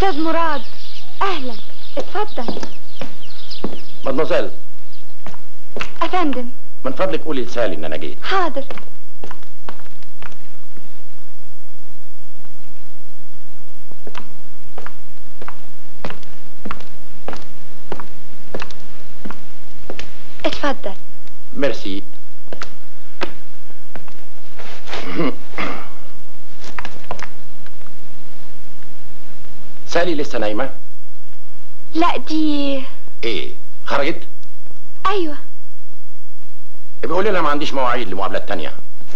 استاذ مراد اهلا اتفضل مدموزيل افندم من فضلك قولي لسالي ان انا جيت حاضر اتفضل ميرسي سالي لسه نايمة؟ لا دي ايه خرجت؟ ايوه بيقول لها ما عنديش مواعيد لمقابلات تانية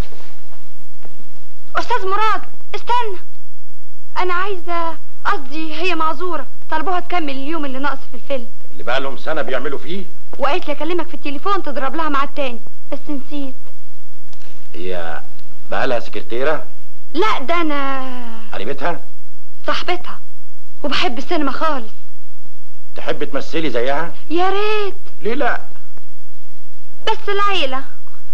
استاذ مراد استنى انا عايزه قصدي هي معذوره طلبوها تكمل اليوم اللي ناقص في الفيلم اللي بقى لهم سنة بيعملوا فيه وقالت لي اكلمك في التليفون تضرب لها ميعاد تاني بس نسيت هي بقى لها سكرتيرة لا ده انا قريبتها صاحبتها وبحب السينما خالص تحب تمثلي زيها يا ريت ليه لا بس العيله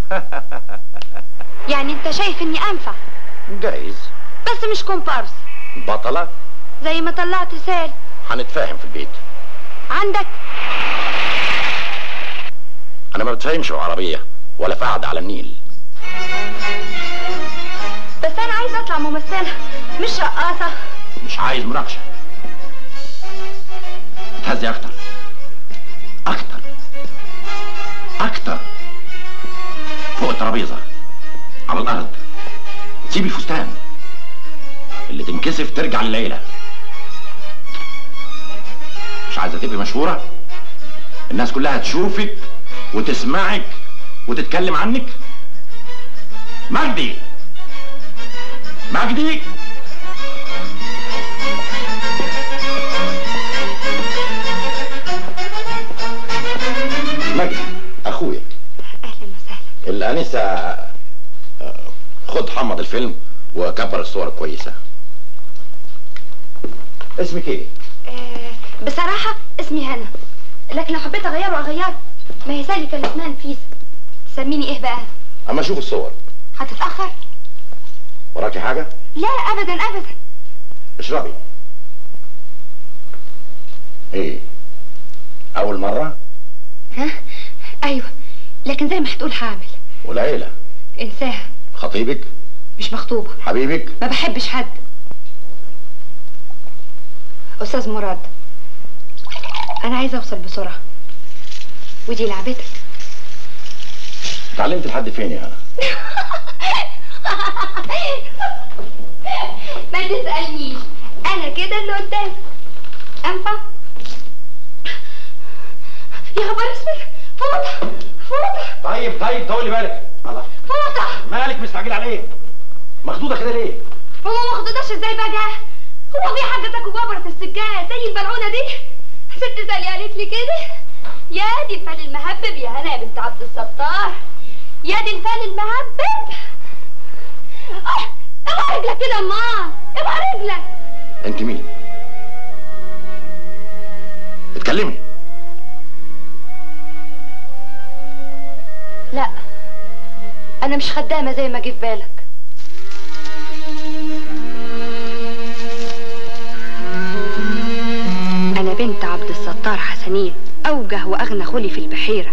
يعني انت شايف اني انفع جايز بس مش كومبارس بطلة زي ما طلعت سال هنتفاهم في البيت عندك انا ما بتفهمش عربية ولا في قعدة على النيل بس انا عايزه اطلع ممثله مش رقاصه مش عايز مناقشة تهزي اكتر اكتر اكتر فوق الترابيزة على الارض سيبي الفستان اللي تنكسف ترجع للعيلة مش عايزة تبقي مشهورة الناس كلها تشوفك وتسمعك وتتكلم عنك مجدي مجدي مجدي اخويا اهلا وسهلا الانسه آه، خد حمض الفيلم وكبر الصور كويسه اسمك ايه آه بصراحه اسمي هنا لكن لو حبيت اغيره اغيره ما هي سالي كان اسمها نفيسه تسميني ايه بقى اما اشوف الصور هتتاخر وراكي حاجه لا ابدا ابدا اشربي ايه اول مره ها ايوه لكن زي ما هتقول هعمل والعيله انساها خطيبك مش مخطوبه حبيبك ما بحبش حد استاذ مراد انا عايزه اوصل بسرعه ودي لعبتك اتعلمت لحد فين يا هنا ما تسالنيش انا كده اللي قدام انفع يا خبر اسود فوطه فوطه طيب طيب طولي بالك الله فوطه مالك مستعجل على ايه مخضوضه كده ليه هو ما خدتهاش ازاي بقى هو في حاجه تاكل ببرة السجاد زي البلعونه دي ست سالي قالت لي كده يا دي الفال المهبب يا هنا يا بنت عبد الستار يا دي الفال المهبب آه، اوعى رجلك كده امال اوعى رجلك انت مين اتكلمي لا انا مش خدامه زي ما جه في بالك انا بنت عبد الستار حسنين اوجه واغنى خلي في البحيره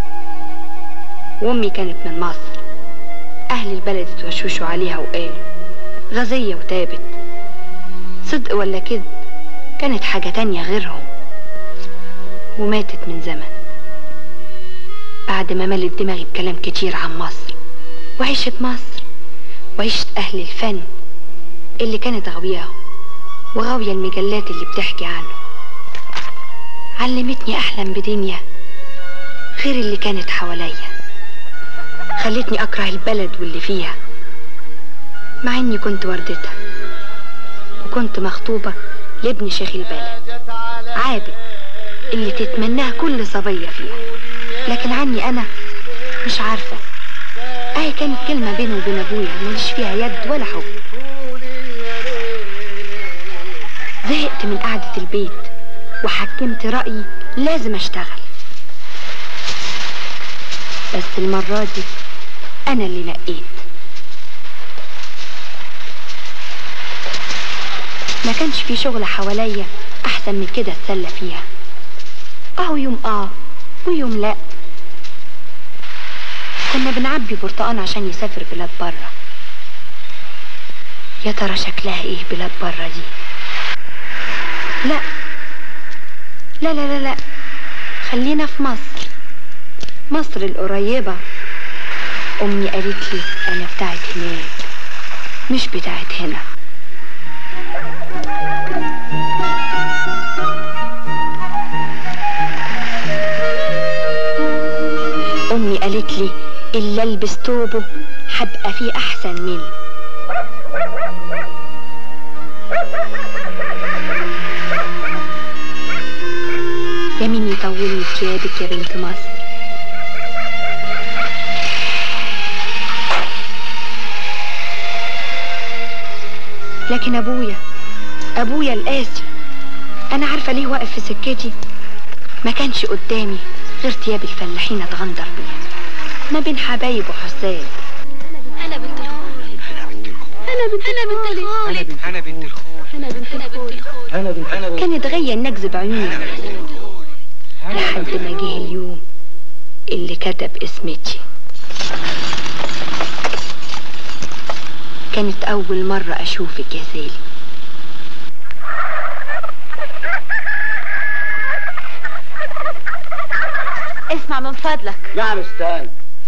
وامي كانت من مصر اهل البلد اتوشوشوا عليها وقالوا غزيه وتابت صدق ولا كذب كانت حاجه تانية غيرهم وماتت من زمن بعد ما ملت دماغي بكلام كتير عن مصر وعيشة مصر وعيشة أهل الفن اللي كانت غاوياهم وغاوية المجلات اللي بتحكي عنه علمتني أحلم بدنيا غير اللي كانت حواليا خلتني أكره البلد واللي فيها مع إني كنت وردتها وكنت مخطوبة لابن شيخ البلد عابد اللي تتمناه كل صبية فيها لكن عني انا مش عارفه اهي كانت كلمه بيني وبين ابويا ماليش فيها يد ولا حب زهقت من قعده البيت وحكمت رايي لازم اشتغل بس المره دي انا اللي نقيت ما كانش في شغل حواليا احسن من كده اتسلى فيها اهو يوم اه ويوم لا كنا بنعبي برتقان عشان يسافر بلاد بره يا ترى شكلها ايه بلاد بره دي لا لا لا لا لا خلينا في مصر مصر القريبة أمي قالت لي أنا بتاعت هناك مش بتاعت هنا أمي قالت لي إلا ألبس توبه هبقى فيه أحسن مني يا مين يطول لي ثيابك يا بنت مصر لكن ابويا ابويا القاسي انا عارفه ليه واقف في سكتي ما كانش قدامي غير ثياب الفلاحين اتغندر بيها ما بين حبايب وحساد أنا بنت الخول أنا بنت أنا بنت الخول أنا بنت الخول أنا بنت الخول أنا بنت الخول كانت غاية النجز بعيوني لحد ما جه اليوم اللي كتب اسمتي كانت أول مرة أشوفك يا سالي اسمع من فضلك نعم استنى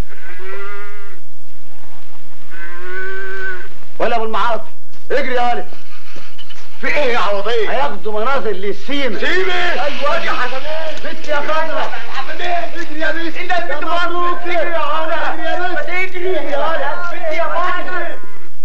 ولا ابو المعاطي اجري يا ولد في ايه يا عوضيه؟ هياخدوا مناظر للسيما سيبي ايوه يا حسنين بنت يا خضرا حسنين اجري يا بنت انت البنت مبروك اجري يا ولد اجري يا بنت اجري يا ولد بنت يا ولد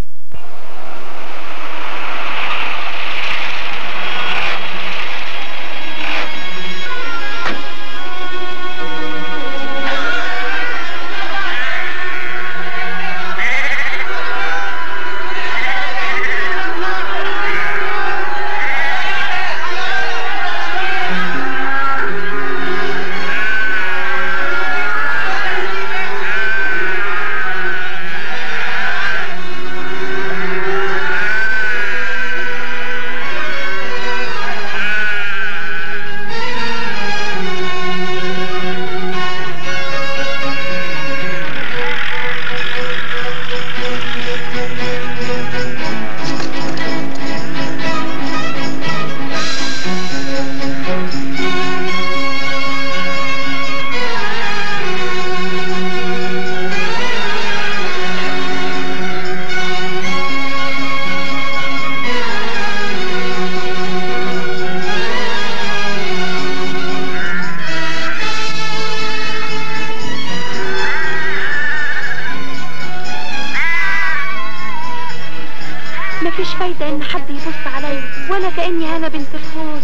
مفيش فايدة إن حد يبص عليا ولا كأني أنا بنت الخول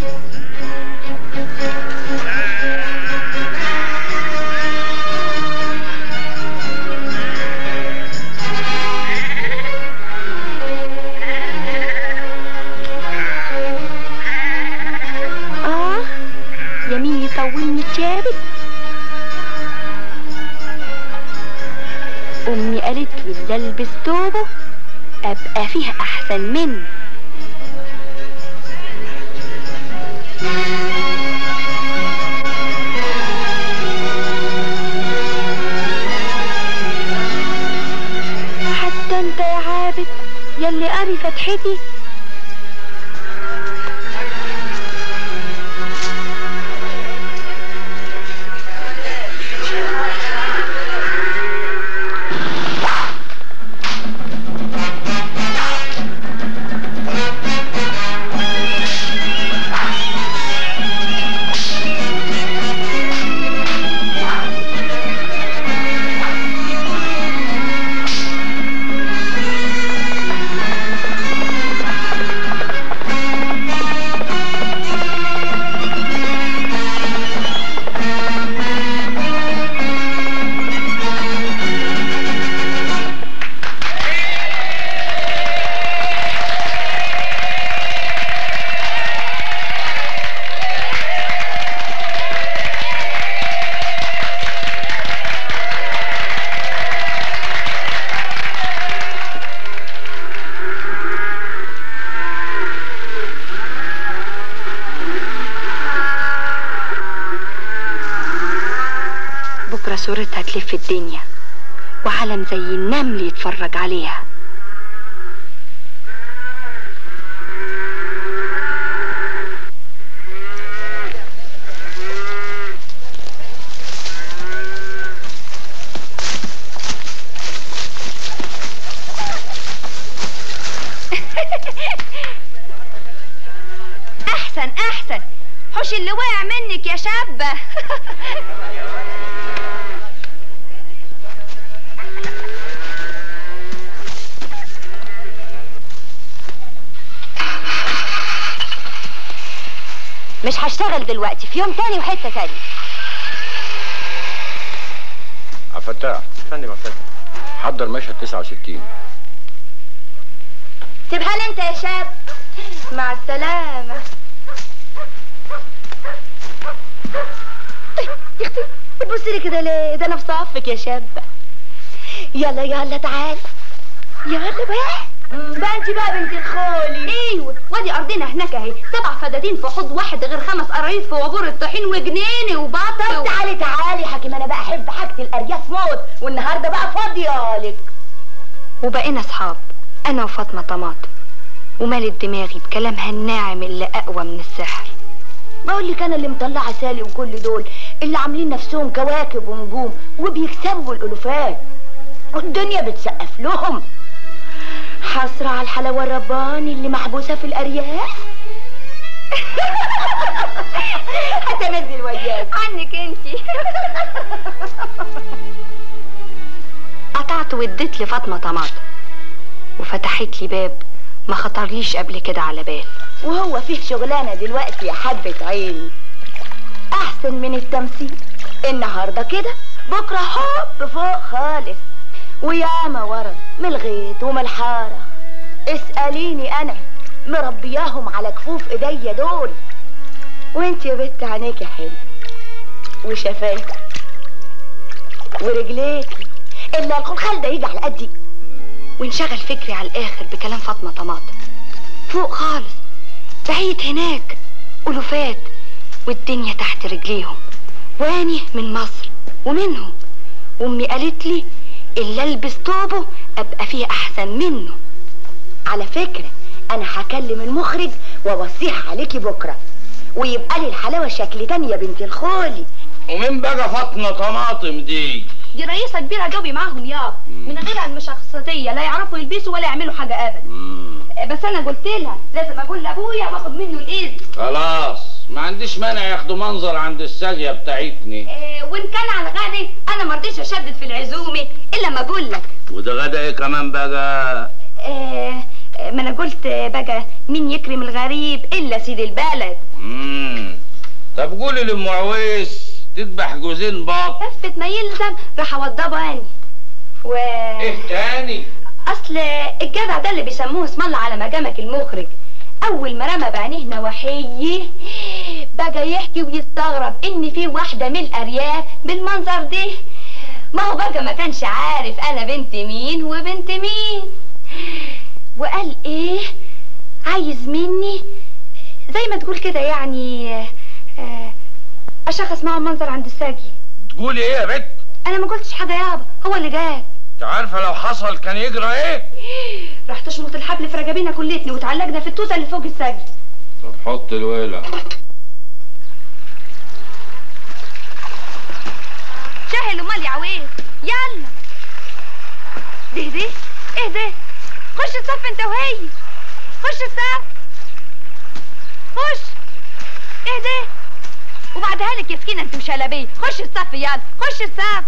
آه يمين يطولني ثيابك أمي قالت لي اللي ألبس توبه أبقى فيها أحسن مني حتى انت يا عابد يلي قاري فتحتي صورتها تلف الدنيا وعالم زي النمل يتفرج عليها احسن احسن حوش اللي وقع منك يا شابة مش هشتغل دلوقتي في يوم تاني وحتة تانية عبد الفتاح فندم يا استاذ حضر مشهد 69 سيبها لي انت يا شاب مع السلامة يا اختي بتبصي لي كده ليه ده انا في صفك يا شاب يلا يلا تعال يلا بقى بقى انت بقى بنت الخولي ايوه وادي ارضنا هناك اهي سبع فدادين في حوض واحد غير خمس قرايص في وابور الطحين وجنيني وبطل طب تعالي تعالي حكيم انا بقى احب حاجه الارياف موت والنهارده بقى فاضيه لك وبقينا اصحاب انا وفاطمه طماطم ومالت دماغي بكلامها الناعم اللي اقوى من السحر بقول لك انا اللي مطلعه سالي وكل دول اللي عاملين نفسهم كواكب ونجوم وبيكسبوا الالوفات والدنيا بتسقف لهم حسرة على الحلاوه الرباني اللي محبوسه في الارياف هتنزل وياك عنك انتي قطعت واديت لفاطمه طماطم وفتحت لي باب ما خطرليش قبل كده على بال وهو فيه شغلانه دلوقتي يا حبه عيني احسن من التمثيل النهارده كده بكره هوب فوق خالص وياما ورا من الغيط ومن الحاره اساليني انا مربياهم على كفوف ايديا دول وانت يا بنت عينيكي حلو وشفايفك ورجليكي الا الخلخال ده يجي على قدي وانشغل فكري على الاخر بكلام فاطمه طماطم فوق خالص بعيد هناك الوفات والدنيا تحت رجليهم واني من مصر ومنهم وامي قالت لي اللي البس طوبه ابقى فيه احسن منه على فكرة أنا هكلم المخرج وأوصيها عليكي بكرة ويبقى لي الحلاوة شكل تاني يا بنت الخولي ومين بقى فاطمه طماطم دي دي رئيسة كبيرة قوي معاهم يابا من غير المشخصية لا يعرفوا يلبسوا ولا يعملوا حاجة أبدا مم. بس أنا قلت لها لازم أقول لأبويا وآخد منه الإذن خلاص ما عنديش مانع ياخدوا منظر عند الساقية بتاعتني إيه وإن كان على الغدا أنا مرضيش أشدد في العزومة إلا ما أقول لك وده غدا ايه كمان بقى إيه ما أنا قلت بقى مين يكرم الغريب إلا سيد البلد مم. طب قولي لام عويس تذبح جوزين بط لفت ما يلزم راح أوضبه أني و ايه تاني اصل الجدع ده اللي بيسموه اسم الله على مجامك المخرج اول ما رمى بعينيه نواحيه بقى يحكي ويستغرب ان في واحده من الارياف بالمنظر ده ما هو بقى ما كانش عارف انا بنت مين وبنت مين وقال ايه عايز مني زي ما تقول كده يعني آه، اشخص معه منظر عند الساجي تقولي ايه يا بت انا ما قلتش حاجه يابا هو اللي جاب انت عارفه لو حصل كان يجرى ايه راح تشمط الحبل في رجبينا كلتنا وتعلقنا في التوته اللي فوق السجن طب حط الويلة شهل امال يا عويس يلا ده ده ايه ده خش الصف انت وهي خش الصف خش ايه ده وبعدها لك يا سكينه انت وشلبيه خش الصف يلا خش الصف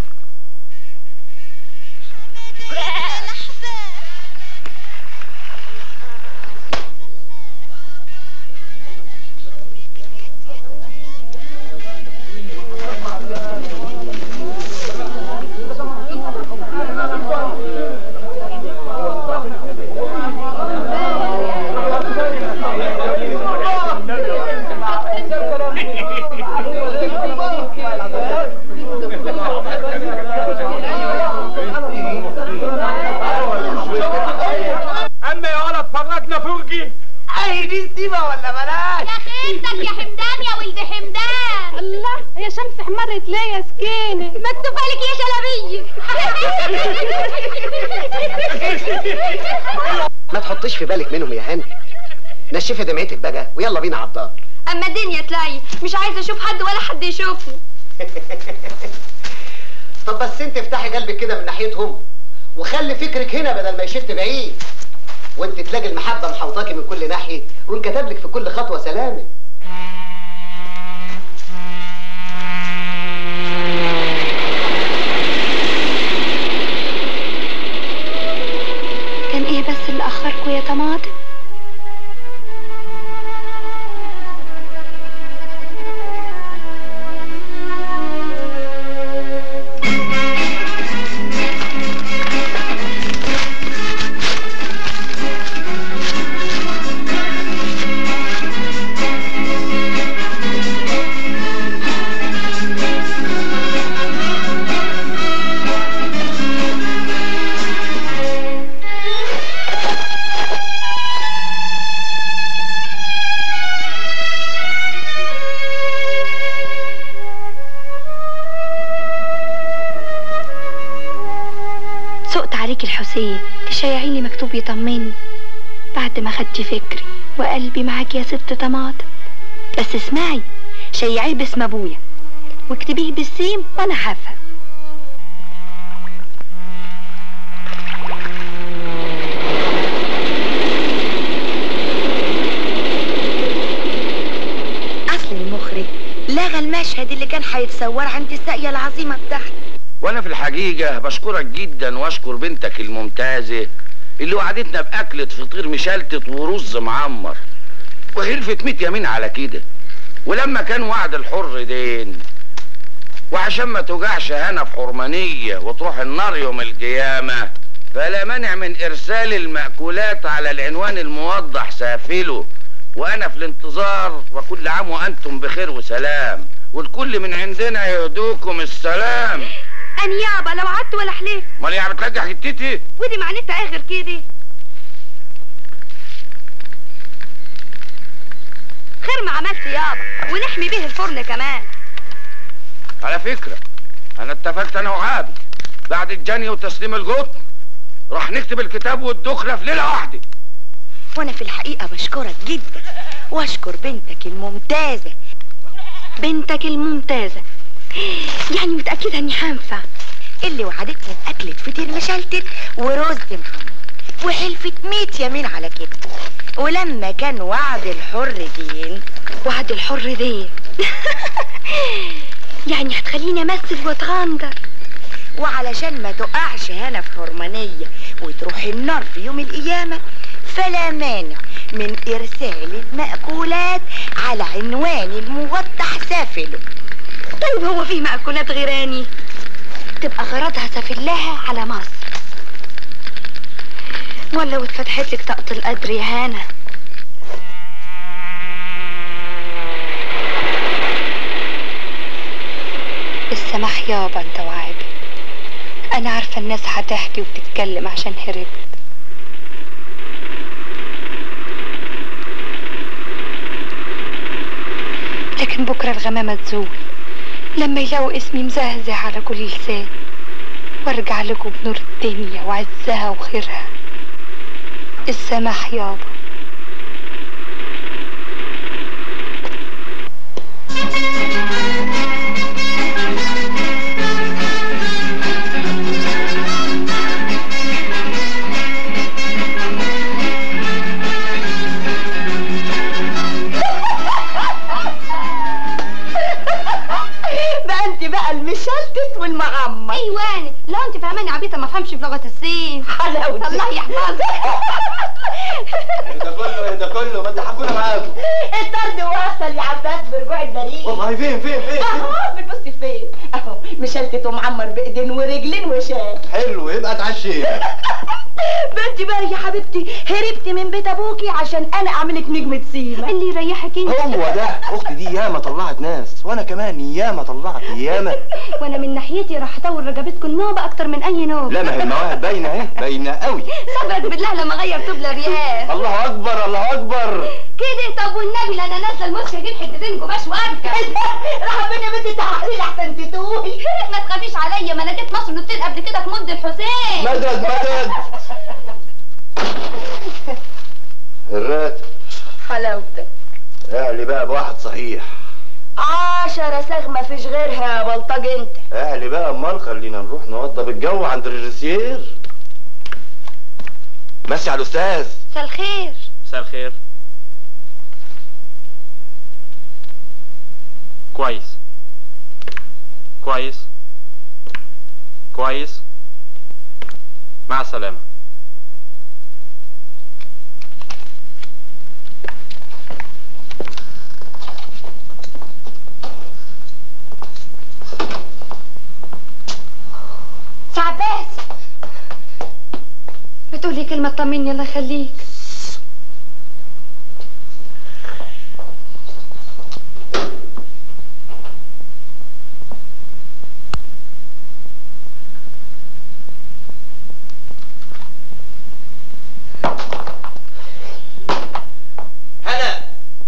اما يا ولد فرجنا فرجي اهي دي سيبه ولا بلاش يا خيرتك يا حمدان يا ولد حمدان الله هي يا شمس حمرت ليه يا سكينة مكتوب عليك يا شلبيه ما تحطيش في بالك منهم يا هاني نشفي دمعتك بقى ويلا بينا عبدال اما الدنيا تلاقي مش عايزه اشوف حد ولا حد يشوفني طب بس انت افتحي قلبك كده من ناحيتهم وخلي فكرك هنا بدل ما يشفت بعيد وانت تلاقي المحبه محوطاكي من كل ناحيه وانكتب لك في كل خطوه سلامه كان ايه بس اللي اخركوا يا طماطم سقت عليك الحسين تشيعي لي مكتوب يطمني بعد ما خدتي فكري وقلبي معاك يا ست طماطم بس اسمعي شيعيه باسم ابويا واكتبيه بالسين وانا هفهم اصل المخرج لغى المشهد اللي كان هيتصور عند الساقية العظيمة بتاعته وانا في الحقيقة بشكرك جدا واشكر بنتك الممتازة اللي وعدتنا باكلة فطير مشلتت ورز معمر وحلفت ميت يمين على كده ولما كان وعد الحر دين وعشان ما توجعش هنا في حرمانية وتروح النار يوم القيامة فلا مانع من ارسال المأكولات على العنوان الموضح سافله وانا في الانتظار وكل عام وانتم بخير وسلام والكل من عندنا يهدوكم السلام أن يابا لو عدت ولا حليف امال يعني بتلجح جتتي ودي معناتها ايه غير كده خير ما عملت يابا ونحمي به الفرن كمان على فكرة انا اتفقت انا وعابد بعد الجني وتسليم القطن راح نكتب الكتاب والدخلة في ليلة واحدة وانا في الحقيقة بشكرك جدا واشكر بنتك الممتازة بنتك الممتازة يعني متأكدة اني هنفع اللي وعدتني بأكلة فطير مشلتت ورز محمر وحلفت ميت يمين على كده ولما كان وعد الحر دين وعد الحر دين يعني هتخليني امثل واتغندر وعلشان ما تقعش هنا في حرمانية وتروح النار في يوم القيامة فلا مانع من إرسال المأكولات على عنوان الموضح سافله طيب هو في مأكولات غيراني تبقى غرضها سفلها على مصر ولا واتفتحت لك طاقة القدر يا هانا السماح يابا انت وعابد انا عارفة الناس هتحكي وتتكلم عشان هربت لكن بكرة الغمامة تزول لما يلاقوا اسمي مزهزه على كل لسان وارجع لكم بنور الدنيا وعزها وخيرها السماح يابا بقى انت بقى المشلتت والمعمر ايوان لا انت فاهماني عبيطه ما فهمش بلغه الصين حلاوتي الله يحفظك ده كله ده كله ما تحبونا معاكم الطرد وصل يا عباس برجوع البريد والله فين فين فين اهو بتبصي فين اهو مشلتت ومعمر بايدين ورجلين وشال حلو يبقى اتعشينا بنتي بقى يا حبيبتي هربتي من بيت ابوكي عشان انا اعملك نجمة سيما اللي يريحك انت هو ده اختي دي ياما طلعت ناس وانا كمان ياما طلعت ياما وانا من ناحيتي راح اطول رقبتكم النوبه اكتر من اي نوبه لا ما هي المواهب باينه اهي باينه قوي صبرك بالله لما غير طبل رياح الله اكبر الله اكبر كده طب والنبي لا انا نازله المسك اجيب حتتين قماش واركب راح فين يا بنتي تعالي لحسن تتوهي ما تخافيش عليا ما انا جيت مصر نطيت قبل كده في مد الحسين مدد مدد الراتب حلاوتك اعلي بقى بواحد صحيح عشرة سغمة فيش غيرها يا بلطج انت اعلي بقى امال خلينا نروح نوضب الجو عند الريجيسير ماشي على الاستاذ مساء الخير مساء الخير كويس كويس كويس مع السلامة سعباس بتقولي كلمة طمني الله يخليك هنا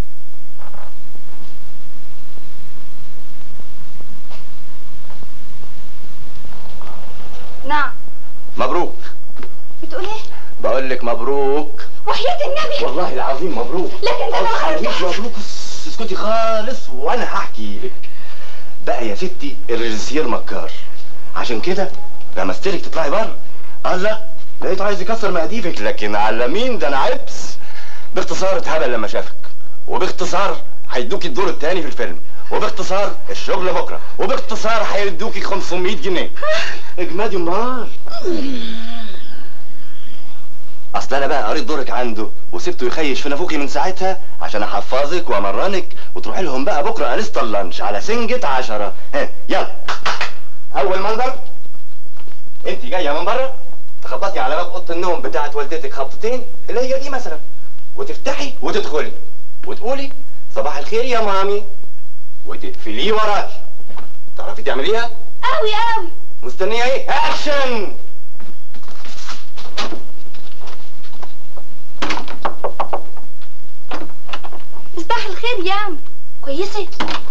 نعم مبروك بتقول ايه بقول لك مبروك وحياة النبي والله العظيم مبروك لكن ده ما مش مبروك بس اسكتي خالص وانا هحكي لك بقى يا ستي الريجيسير مكار عشان كده رمستلك تطلعي بره الله لقيته عايز يكسر مقاديفك لكن على مين ده انا عبس باختصار اتهبل لما شافك وباختصار هيدوكي الدور التاني في الفيلم وباختصار الشغل بكره وباختصار هيدوكي 500 جنيه اجمادي امال اصل انا بقى قريت دورك عنده وسبته يخيش في نافوخي من ساعتها عشان احفظك وامرنك وتروحي لهم بقى بكره انستا اللانش على سنجة عشرة ها يلا اول منظر انت جايه من بره تخبطي على باب اوضه النوم بتاعت والدتك خبطتين اللي هي دي مثلا وتفتحي وتدخلي وتقولي صباح الخير يا مامي وتقفليه وراكي تعرفي تعمليها قوي قوي مستنيه ايه اكشن صباح الخير يا عم كويسة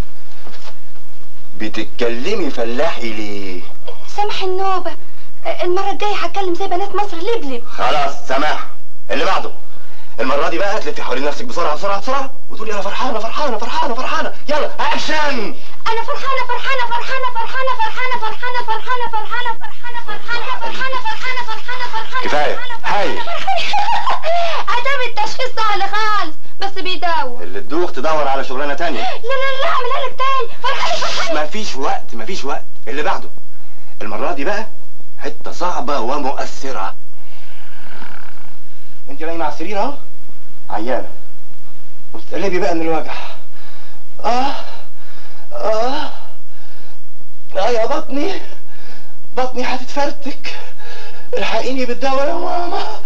بتتكلمي فلاحي ليه سامح النوبة المرة الجاية هتكلم زي بنات مصر لبلب خلاص سماح اللي بعده المرة دي بقى تلفي حوالين نفسك بسرعة بسرعة بسرعة وتقولي أنا فرحانة فرحانة فرحانة فرحانة يلا أكشن أنا فرحانة فرحانة فرحانة فرحانة فرحانة فرحانة فرحانة فرحانة فرحانة فرحانة فرحانة فرحانة فرحانة فرحانة كفاية هاي عدم التشخيص سهل خالص بس بيداوم اللي تدوخ تدور على شغلانة تانية لا لا لا اعملها لك تاني فرحانة فرحانة مفيش وقت مفيش وقت اللي بعده المرة دي بقى حتة صعبة ومؤثرة انت نايمة على السرير اهو عيانة وبتقلبي بقى من الوجع اه اه اه يا بطني بطني هتتفرتك الحقيني بالدواء يا ماما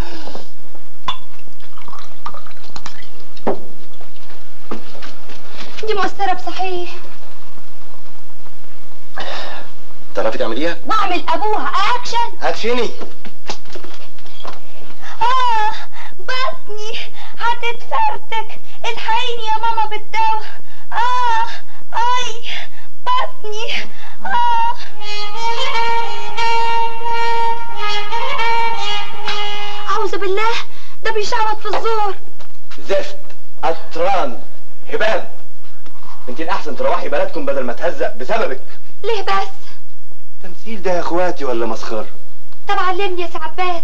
دي مؤثرة بصحيح تعرفي تعمليها؟ واعمل ابوها اكشن اكشني اه بطني هتتفرتك الحقيني يا ماما بالدواء اه اي بطني اه اعوذ بالله ده بيشعوط في الزور زفت قطران هباب انت الاحسن تروحي بلدكم بدل ما تهزق بسببك ليه بس تمثيل ده يا اخواتي ولا مسخره طب علمني يا سي عباس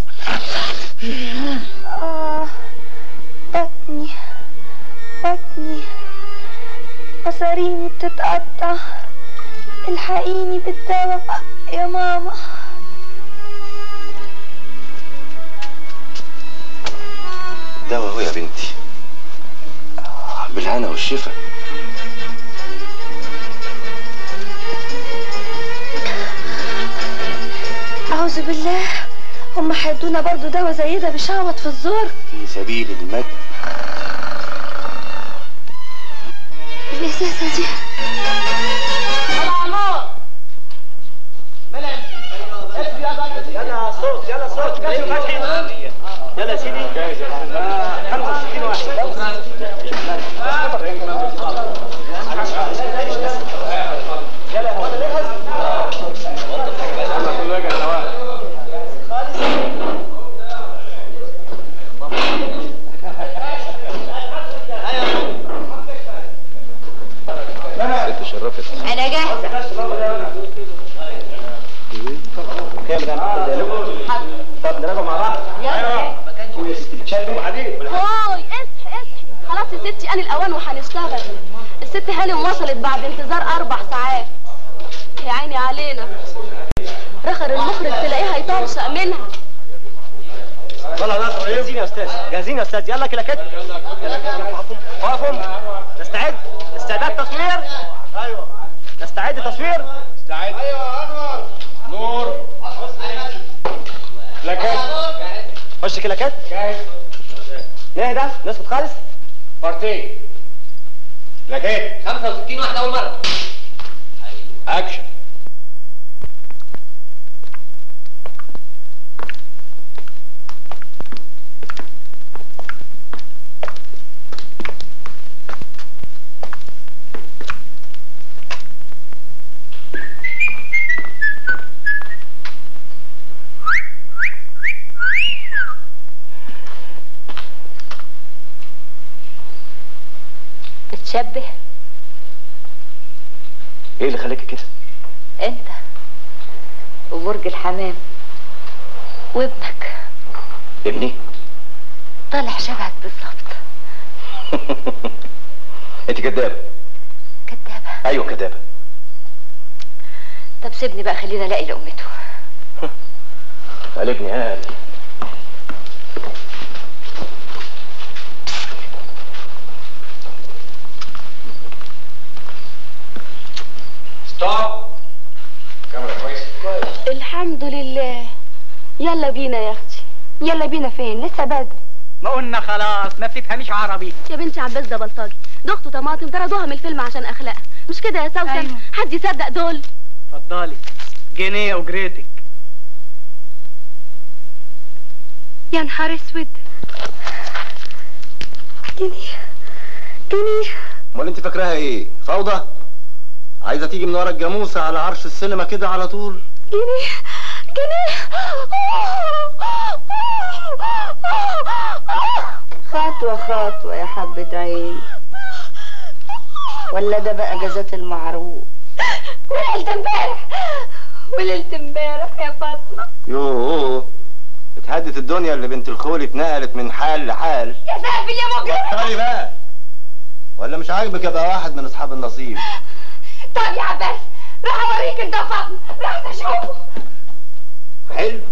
آه بطني بطني مصاريني بتتقطع الحقيني بالدواء يا ماما دواء هو يا بنتي آه، بالهنا والشفا أعوذ بالله هم هيدونا برضو دواء زي ده بيشعوط في الزور في سبيل المد الإحساسة دي يلا صوت يلا صوت كشف فتحي يلا سيدي 65 واحد ستي أنا الأوان وهنشتغل الست هانم وصلت بعد انتظار أربع ساعات يا عيني علينا رخر المخرج تلاقيها يطرشق منها يلا ناس جاهزين يا استاذ جاهزين يا استاذ يلا كده كده وقفهم نستعد استعداد تصوير ايوه نستعد تصوير استعد ايوه انور نور كلاكات خش كلاكات جاهز نهدى نسكت خالص بارتي كلاكات 65 واحدة أول مرة اكشن بتشبه ايه اللي خلاكي كده انت وبرج الحمام وابنك ابني طالع شبهك بالظبط انت كدابه كدابة ايوه كدابه طب سيبني بقى خلينا الاقي لقمته قال ابني قال ستوب كاميرا كويس الحمد لله يلا بينا يا أختي يلا بينا فين لسه بدري ما قلنا خلاص ما بتفهميش عربي يا بنتي عباس ده بلطجي ده اخته طماطم طردوها من الفيلم عشان اخلاقها مش كده يا سوسن أيوة. حد يصدق دول اتفضلي جنيه اجرتك يا نهار اسود جنيه جنيه امال انت فاكراها ايه فوضى عايزه تيجي من ورا الجاموسه على عرش السينما كده على طول جنيه جنيه خطوة خطوة يا حبة عين ولا ده بقى جزات المعروف وليلة امبارح وليلة امبارح يا فاطمة يوه اتهدت الدنيا اللي بنت الخول اتنقلت من حال لحال يا سافل يا مجرم طيب بقى ولا مش عاجبك ابقى واحد من اصحاب النصيب طب يا عباس راح اوريك انت فاطمة راح تشوفه حلو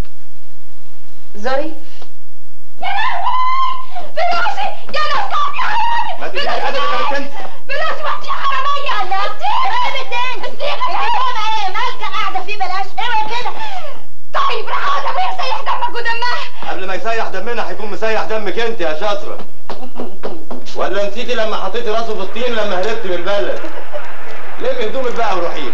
ظريف يا لهوي فلوسي يا نصاب يا حرامي ما تجيش ادبك يا بنت فلوسي وانت يا حرامية لا ابدا انت فاهمة ايه مالكة قاعدة فيه بلاش اوعي كده طيب راح اقعد ابويا سيح دمك ودمها قبل ما يسيح دمنا هيكون مسيح دمك انت يا شاطره ولا نسيتي لما حطيتي راسه في الطين لما هربتي من البلد ليه هدومك بقى وروحي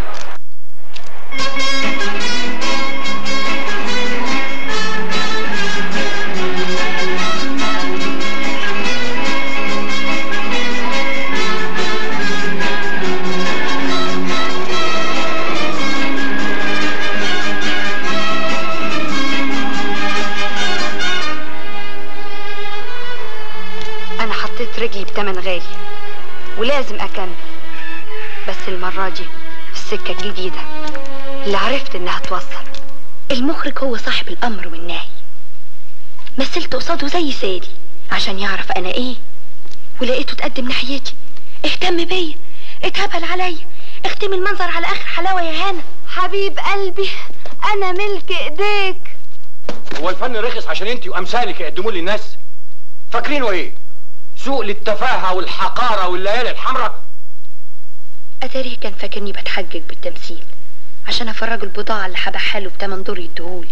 انا حطيت رجلي بتمن غالي ولازم اكمل بس المرة دي السكة الجديدة اللي عرفت انها توصل المخرج هو صاحب الامر والنهي مثلت قصاده زي سادي عشان يعرف انا ايه ولقيته اتقدم ناحيتي اهتم بيا اتهبل عليا اختم المنظر على اخر حلاوة يا هانا حبيب قلبي انا ملك ايديك هو الفن رخص عشان انت وامثالك يقدموه للناس فاكرينه ايه سوق للتفاهه والحقاره والليالي الحمراء اتاريه كان فاكرني بتحجج بالتمثيل عشان افرجه البضاعة اللي هبيعها له بتمن دور يديهولي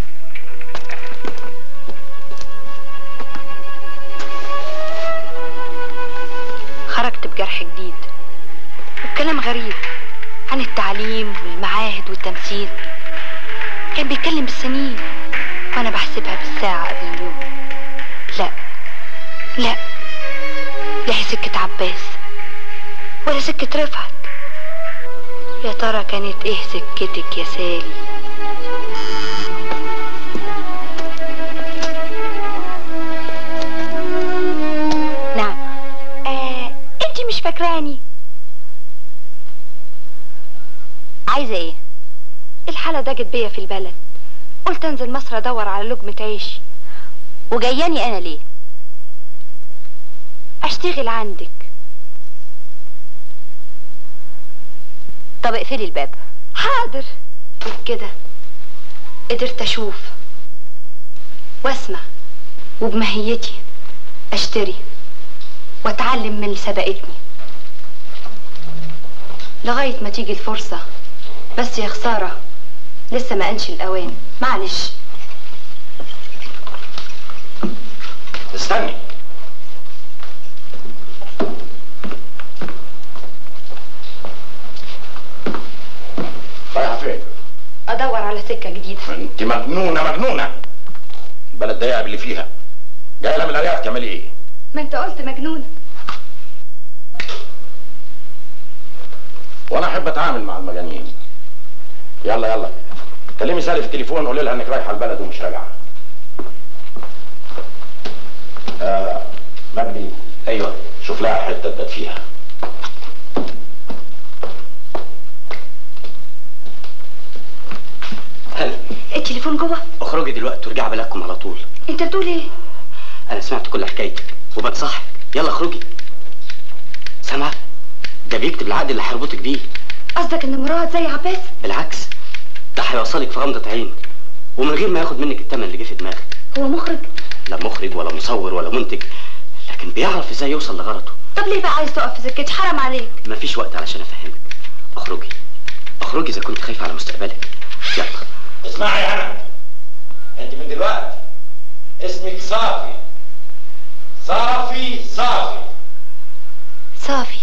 خرجت بجرح جديد وبكلام غريب عن التعليم والمعاهد والتمثيل كان بيتكلم بالسنين وانا بحسبها بالساعة قبل اليوم لا لا لا هي سكة عباس ولا سكة رفعت يا ترى كانت ايه سكتك يا سالي نعم آه انت مش فاكراني عايزه ايه الحالة ضاقت بيا في البلد قلت انزل مصر ادور على لقمة عيش وجاياني انا ليه اشتغل عندك طب اقفلي الباب حاضر وبكده قدرت اشوف واسمع وبمهيتي اشتري واتعلم من اللي سبقتني لغاية ما تيجي الفرصة بس يا خسارة لسه ما قالش الأوان معلش استني رايحة فين؟ أدور على سكة جديدة انت مجنونة مجنونة البلد ضيقة باللي فيها جاية لها من الأرياف تعملي ايه؟ ما انت قلت مجنونة وانا احب اتعامل مع المجانين يلا يلا كلمي سالي في التليفون قولي لها انك رايحه البلد ومش راجعه آه مجدي ايوه شوف لها حته تبات فيها هلا التليفون جوه اخرجي دلوقتي وارجعي بلاكم على طول انت بتقول ايه انا سمعت كل حكايتك وبنصحك يلا اخرجي سامعه ده بيكتب العقد اللي هيربطك بيه قصدك ان مراد زي عباس بالعكس ده هيوصلك في غمضة عين ومن غير ما ياخد منك التمن اللي جه في دماغك هو مخرج لا مخرج ولا مصور ولا منتج لكن بيعرف ازاي يوصل لغرضه طب ليه بقى عايز تقف في سكتي حرام عليك مفيش وقت علشان افهمك اخرجي اخرجي اذا كنت خايفه على مستقبلك يلا اسمعي يا هنا انت من دلوقتي اسمك صافي صافي صافي صافي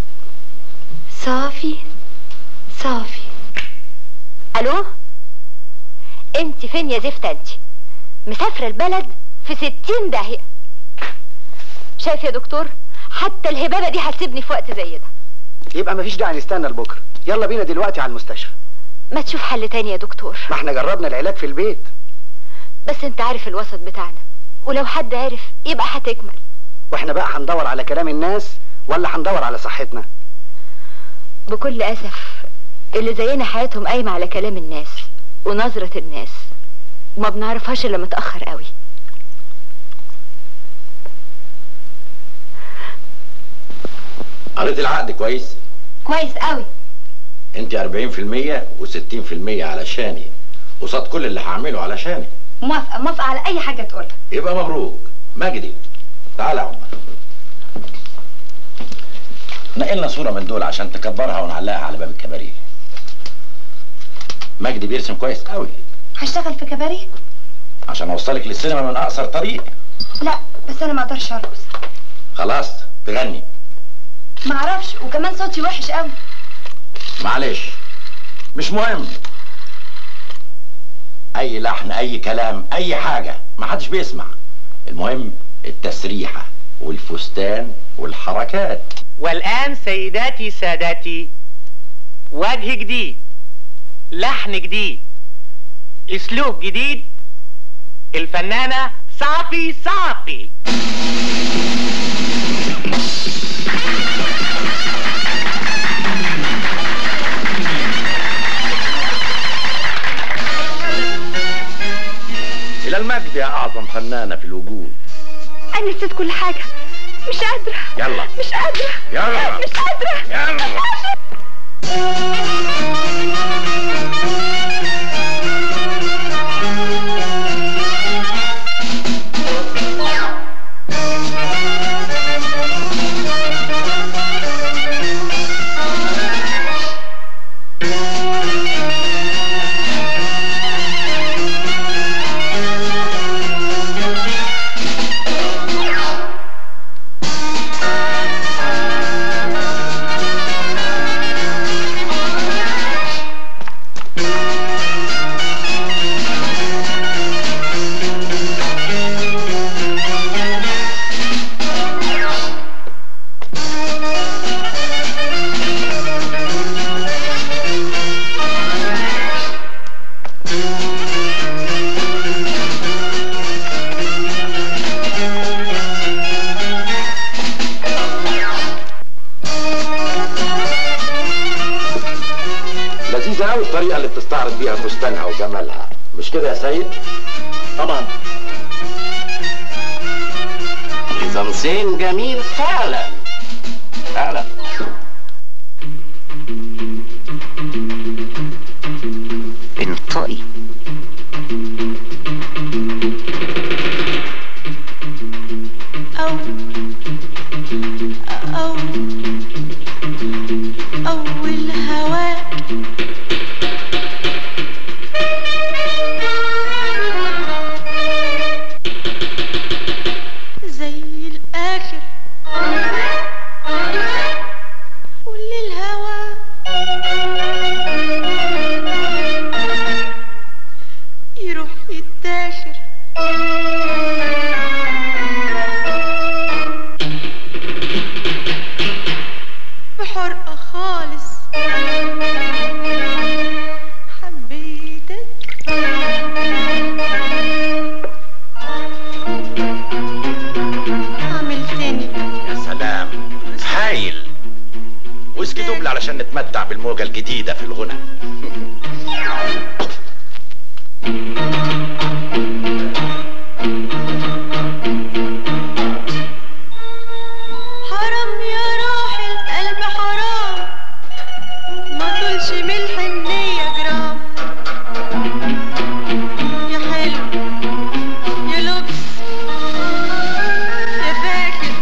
صافي صافي الو انت فين يا زفت انت مسافره البلد في ستين داهيه شايف يا دكتور حتى الهبابه دي هتسيبني في وقت زي ده يبقى مفيش داعي نستنى لبكره يلا بينا دلوقتي على المستشفى ما تشوف حل تاني يا دكتور ما احنا جربنا العلاج في البيت بس انت عارف الوسط بتاعنا ولو حد عرف يبقى هتكمل واحنا بقى هندور على كلام الناس ولا هندور على صحتنا بكل اسف اللي زينا حياتهم قايمه على كلام الناس ونظره الناس وما بنعرفهاش الا متاخر قوي قريت العقد كويس كويس قوي انت 40% و60% علشاني قصاد كل اللي هعمله علشاني موافقة موافقة على أي حاجة تقولها يبقى مبروك مجدي تعالى يا عمر نقلنا صورة من دول عشان تكبرها ونعلقها على باب الكباريه مجدي بيرسم كويس قوي هشتغل في كباريه عشان اوصلك للسينما من اقصر طريق لا بس أنا ما أقدرش أرقص خلاص تغني ما أعرفش وكمان صوتي وحش قوي معلش مش مهم اي لحن اي كلام اي حاجة محدش بيسمع المهم التسريحة والفستان والحركات والآن سيداتي ساداتي وجه جديد لحن جديد اسلوب جديد الفنانة صافي صافي الى المجد يا اعظم فنانة في الوجود أنا نسيت كل حاجة مش قادرة يلا مش قادرة يلا مش قادرة يلا لذيذة قوي الطريقة اللي بتستعرض بيها فستانها وجمالها مش كده يا سيد؟ طبعا نظام انسان جميل فعلا فعلا انطقي أو أو أول هواء زي الآخر قول للهوى يروح يتاخر بحرقة خالص حبيتك عمل تاني يا سلام هايل ويسكي دوبل علشان نتمتع بالموجة الجديدة في الغنى حرام يا روح القلب حرام ما طولش ملح النية جرام يا حلو يا لبس يا فاكر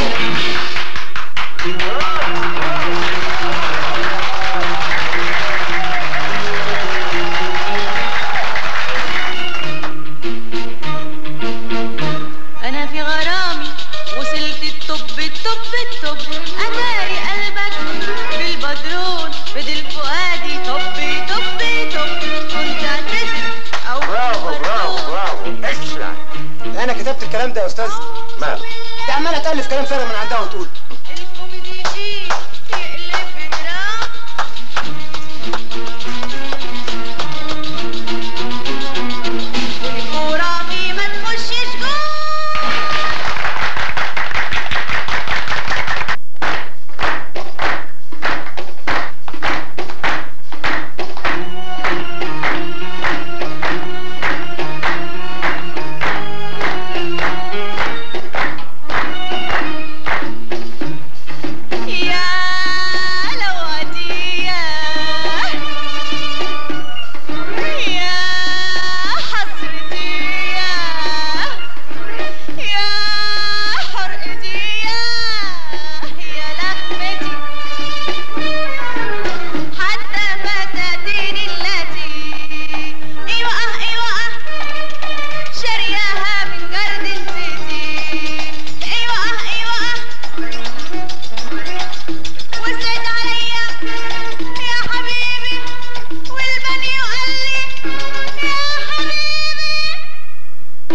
انا في غرامي وصلت الطب الطب الطب اتاري قلبك بالبدرون بدل فؤادي طب طب طب كنت اعتذر او برافو برافو برافو اكسترا انا كتبت الكلام ده يا استاذ ماله ده عماله تالف كلام فارغ من عندها وتقول الكوميدي يقلب بدرام والكورة ما تخشش جوه يا لوادية يا حسرتي يا يا حرقتي يا يا لخمتي حتى فتاتين التي ايوه اه ايوه اه شرياها من جاردن سيتي ايوه اه ايوه اه وسعت عليا يا حبيبي والبني وقال لي يا حبيبي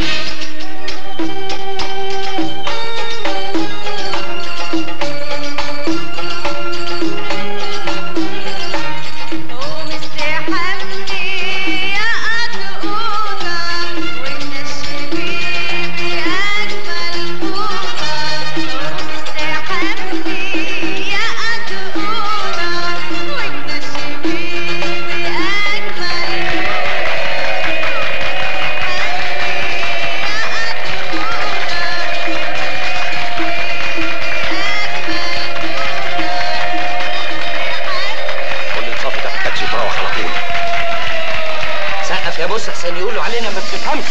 ومستحمي يا قطوطة ومنشفي بأجمل فوطة ومستحمي يا قطوطة ومنشفي بأجمل قول للصافي ده في التاكسي وتروح على طول سقف يا بص احسن يقولوا علينا ما بتفهمش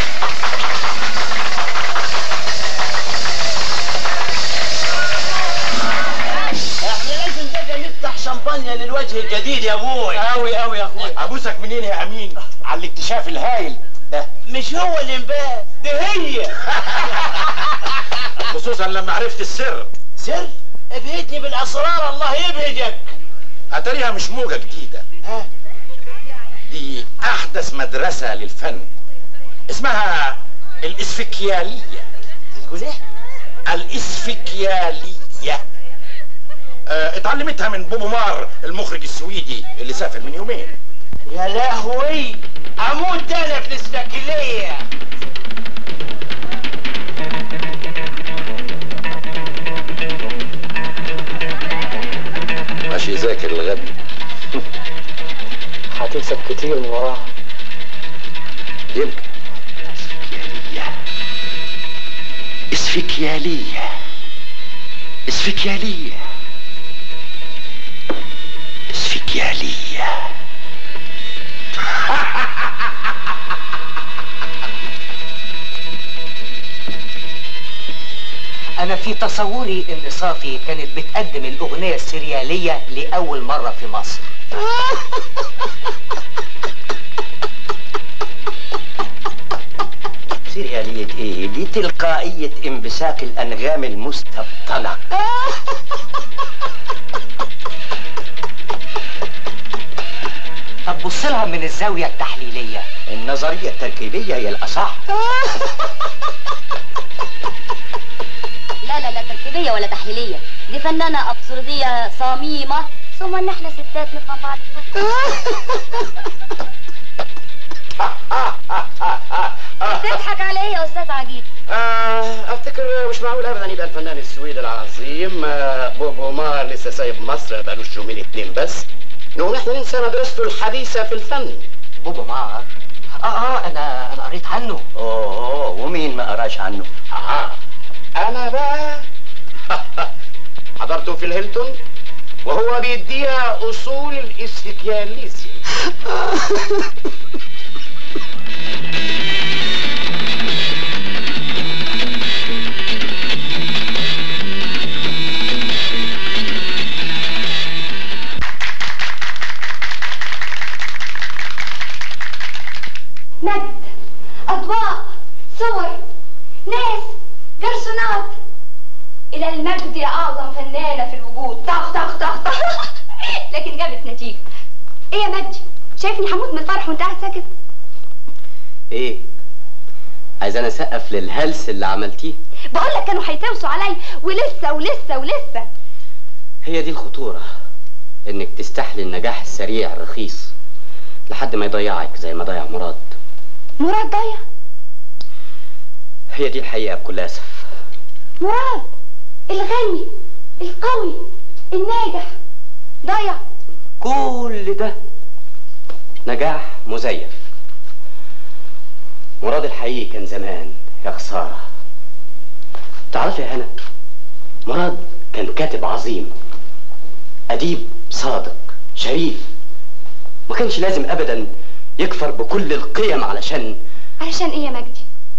احنا لازم بقى نفتح شمبانيا للوجه الجديد يا ابوي قوي قوي يا اخويا ابوسك منين يا امين على الاكتشاف الهايل ده مش هو اللي مبان ده هي خصوصا لما عرفت السر سر ابهتني بالاسرار الله يبهجك اتاريها مش موجة جديدة ها دي احدث مدرسة للفن اسمها الاسفكيالية تقول ايه الاسفكيالية آه، اتعلمتها من بوبو مار المخرج السويدي اللي سافر من يومين يا لهوي اموت انا في الاسفكليه ماشي يذاكر الغد هتكسب كتير من وراها يمكن اسفكيالية اسفكيالية اسفكيالية انا في تصوري ان صافي كانت بتقدم الاغنيه السرياليه لاول مره في مصر سريالية ايه دي تلقائية انبساط الانغام المستبطنة طب بص لها من الزاويه التحليليه النظرية التركيبية هي الاصح لا لا لا تركيبية ولا تحليلية دي فنانة أبسردية صميمة ثم ان احنا ستات نفهم بعض بتضحك على ايه يا استاذ عجيب آه افتكر مش معقول ابدا يبقى الفنان السويدي العظيم آه بوبو مار لسه سايب مصر بقالوش يومين اتنين بس نقوم احنا ننسى مدرسته الحديثة في الفن بوبو مار اه اه انا انا قريت عنه اوه ومين ما قراش عنه اه انا بقى حضرته في الهيلتون وهو بيديها اصول الاسفكياليزم مجد أضواء صور ناس جرسونات إلى المجد يا أعظم فنانة في الوجود طخ طخ طخ طخ لكن جابت نتيجة إيه يا مجدي شايفني هموت من الفرح وأنت قاعد ساكت ايه عايز انا اسقف للهلس اللي عملتيه بقول لك كانوا هيتوسوا عليا ولسه ولسه ولسه هي دي الخطورة انك تستحلي النجاح السريع الرخيص لحد ما يضيعك زي ما ضيع مراد مراد ضايع هي دي الحقيقة بكل اسف مراد الغني القوي الناجح ضايع كل ده نجاح مزيف مراد الحقيقي كان زمان يا خسارة تعرفي يا هنا مراد كان كاتب عظيم أديب صادق شريف ما كانش لازم أبدا يكفر بكل القيم علشان علشان إيه يا مجدي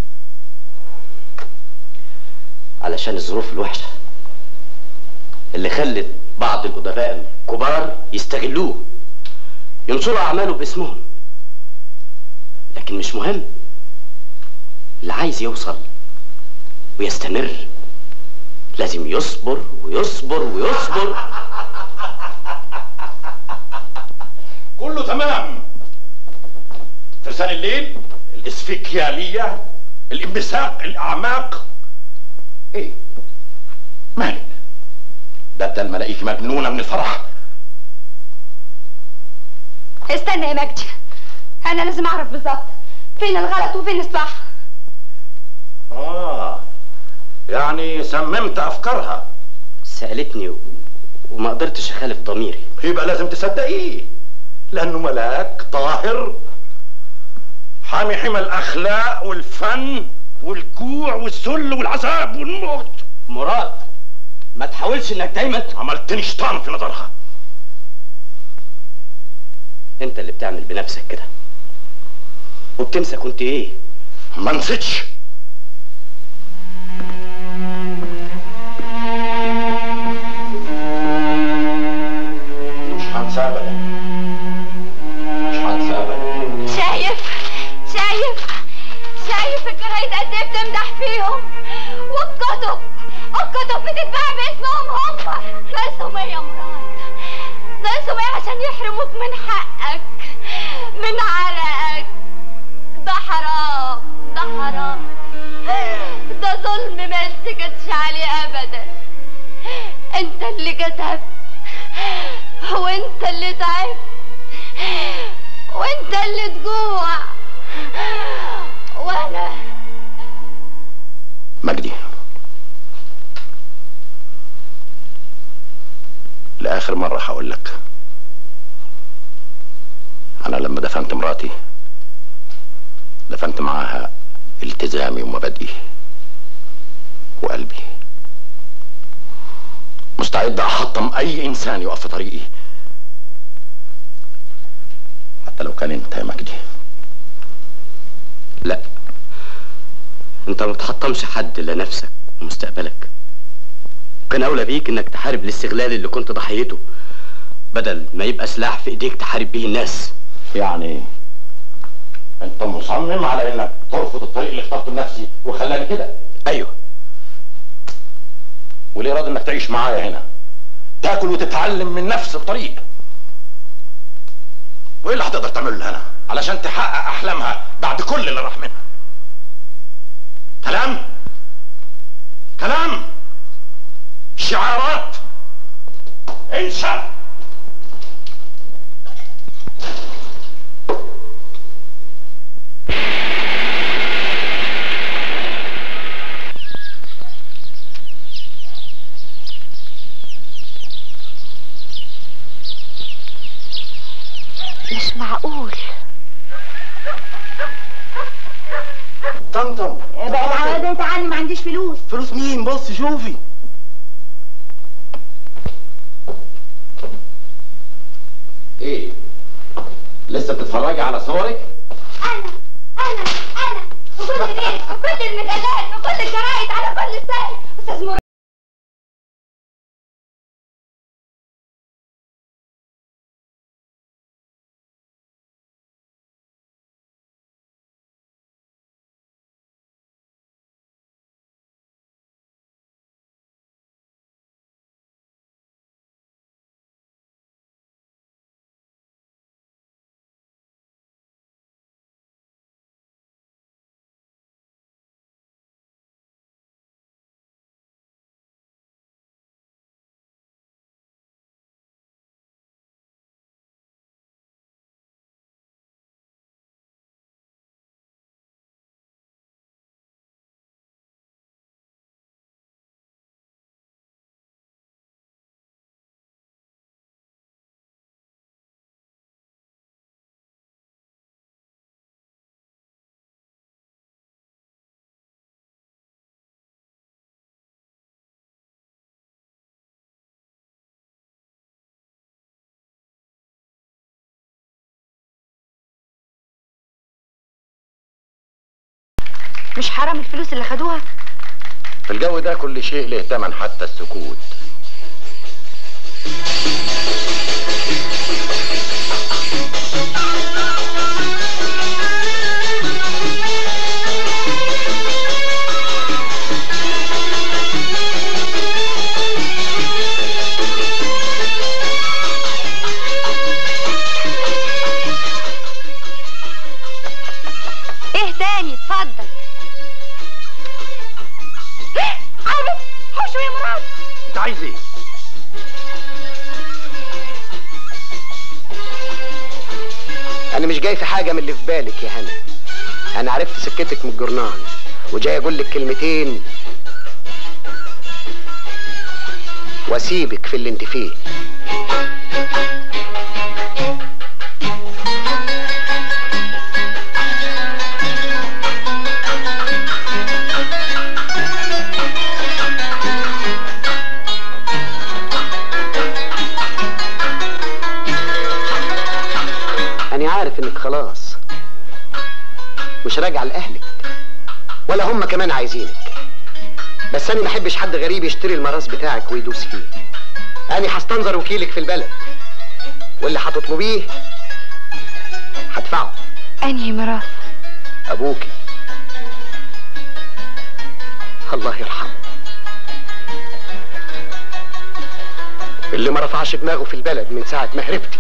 علشان الظروف الوحشة اللي خلت بعض الأدباء الكبار يستغلوه ينشروا أعماله باسمهم لكن مش مهم اللي عايز يوصل ويستمر لازم يصبر ويصبر ويصبر كله تمام فرسان الليل الاسفكيالية الانبساق الاعماق ايه مالك ده بدل ما الاقيك مجنونة من الفرح استنى يا مجدي أنا لازم أعرف بالظبط فين الغلط وفين الصح اه يعني سممت افكارها سألتني و... وما قدرتش أخالف ضميري يبقى لازم تصدقيه لانه ملاك طاهر حامي حمى الاخلاق والفن والجوع والذل والعذاب والموت مراد ما تحاولش انك دايما عملتني شيطان في نظرها انت اللي بتعمل بنفسك كده وبتنسى كنت ايه ما نسيتش مش هنسى ابدا مش هنسى ابدا شايف شايف شايف الجرايد قد ايه بتمدح فيهم والكتب الكتب بتتباع باسمهم هم ناقصهم ايه يا مراد ناقصهم ايه عشان يحرموك من حقك من عرقك ده حرام ده حرام ده ظلم ما يسكتش عليه ابدا انت اللي كتبت وانت اللي تعبت وانت اللي تجوع وانا مجدي لآخر مرة هقول لك أنا لما دفنت مراتي دفنت معاها التزامي ومبادئي وقلبي مستعد احطم اي انسان يقف في طريقي حتى لو كان انت يا مجدي لا انت ما تحطمش حد الا نفسك ومستقبلك كان اولى بيك انك تحارب الاستغلال اللي كنت ضحيته بدل ما يبقى سلاح في ايديك تحارب بيه الناس يعني انت مصمم على انك ترفض الطريق اللي اخترته لنفسي وخلاني كده ايوه وليه راضي انك تعيش معايا هنا تاكل وتتعلم من نفس الطريق وايه اللي هتقدر تعمله لها علشان تحقق احلامها بعد كل اللي راح منها كلام كلام شعارات انسى مش معقول طمطم بقى العواد انت عني ما عنديش فلوس فلوس مين بص شوفي ايه لسه بتتفرجي على صورك انا انا انا في كل بيت في كل المجلات في كل الجرايد على كل السائل استاذ مراد مش حرام الفلوس اللي خدوها في الجو ده كل شيء له تمن حتى السكوت ايه تاني اتفضل عارف حشو يا مراد انت عايز ايه انا مش جاي في حاجه من اللي في بالك يا هنا انا عرفت سكتك من الجرنان وجاي اقول لك كلمتين واسيبك في اللي انت فيه انا عارف انك خلاص مش راجعه لاهلك ولا هم كمان عايزينك بس انا ما احبش حد غريب يشتري الميراث بتاعك ويدوس فيه انا هستنظر وكيلك في البلد واللي هتطلبيه هدفعه انهي ميراث ابوكي الله يرحمه اللي ما رفعش دماغه في البلد من ساعه ما هربتي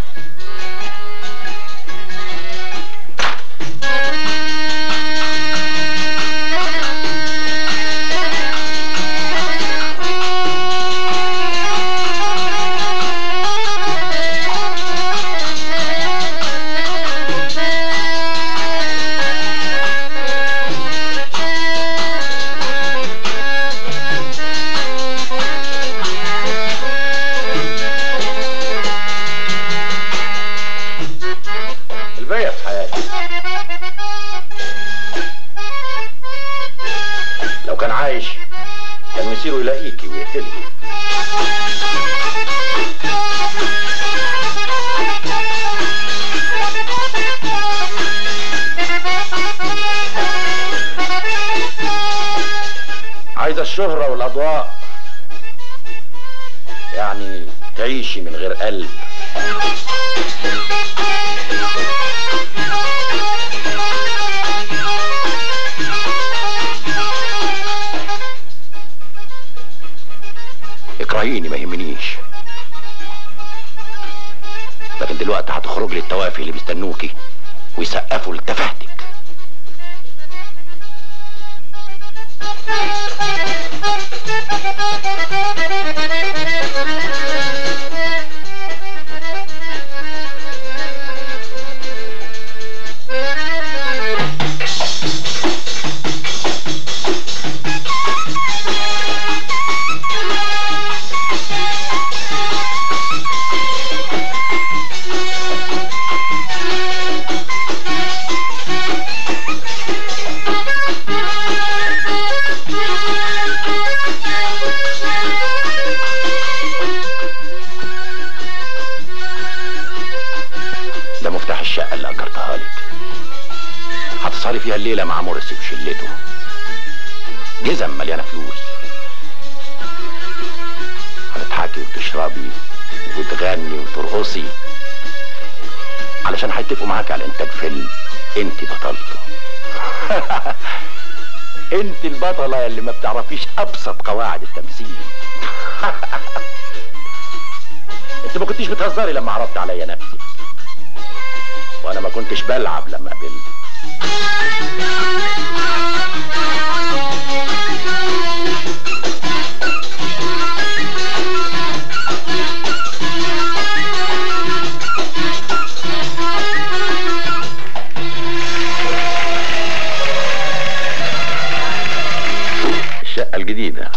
الباقي في حياتي لو كان عايش كان مصيره يلاقيكي ويقتلك عايزة الشهرة والأضواء يعني تعيشي من غير قلب اكرهيني ما يهمنيش لكن دلوقتي هتخرج لي التوافي اللي بيستنوكي ويسقفوا لتفاهتك ده مفتاح الشقة اللي أجرتها لك هتصاري فيها الليلة مع مرسي وشلته جزم مليانة فلوس هتضحكي وتشربي وتغني وترقصي علشان هيتفقوا معاك على انتاج فيلم انت بطلته انت البطلة اللي ما بتعرفيش ابسط قواعد التمثيل انت ما كنتيش بتهزري لما عرضت عليا نفسي وانا ما كنتش بلعب لما قبلت الشقة الجديدة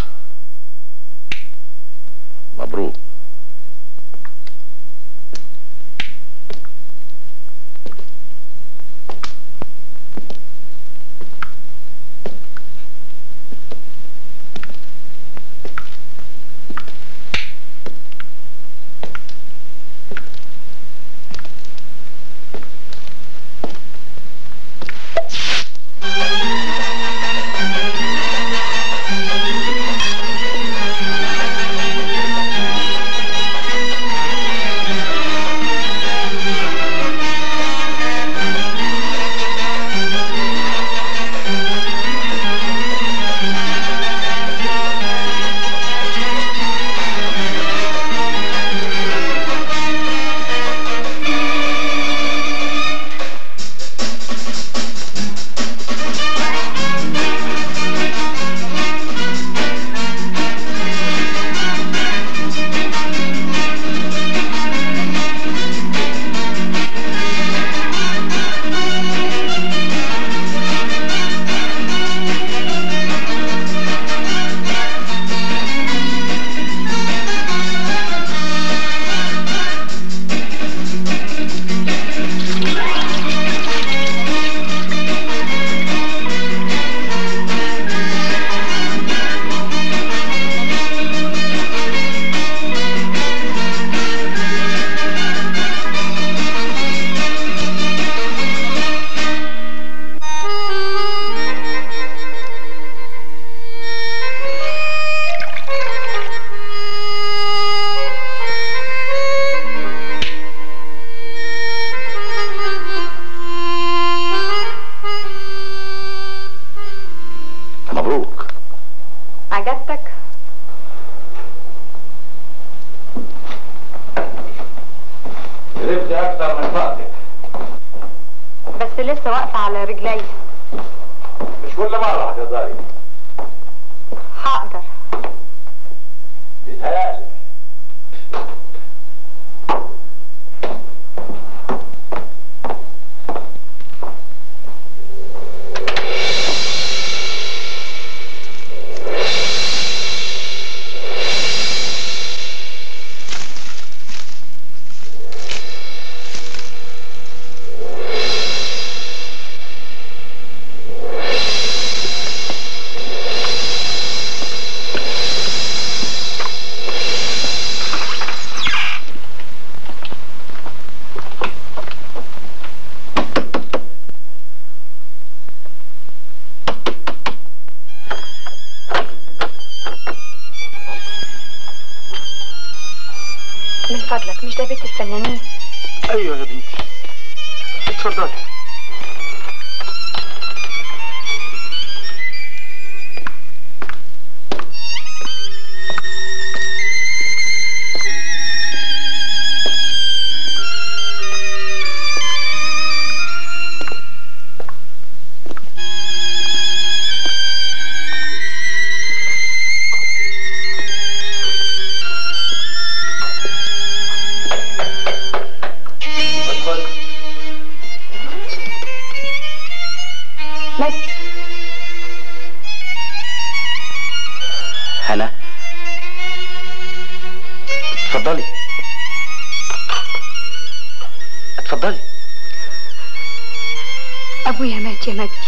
مبروك مبروك عجبتك قربت اكتر من طاقتك بس لسه واقفة على رجلي مش كل مرة هتقدري هقدر بيتهيألي فضلك مش ده بيت الفنانين ايوه يا بنتي اتفضلي ادخل مجدي هنا اتفضلي اتفضلي ابويا مات يا مجدي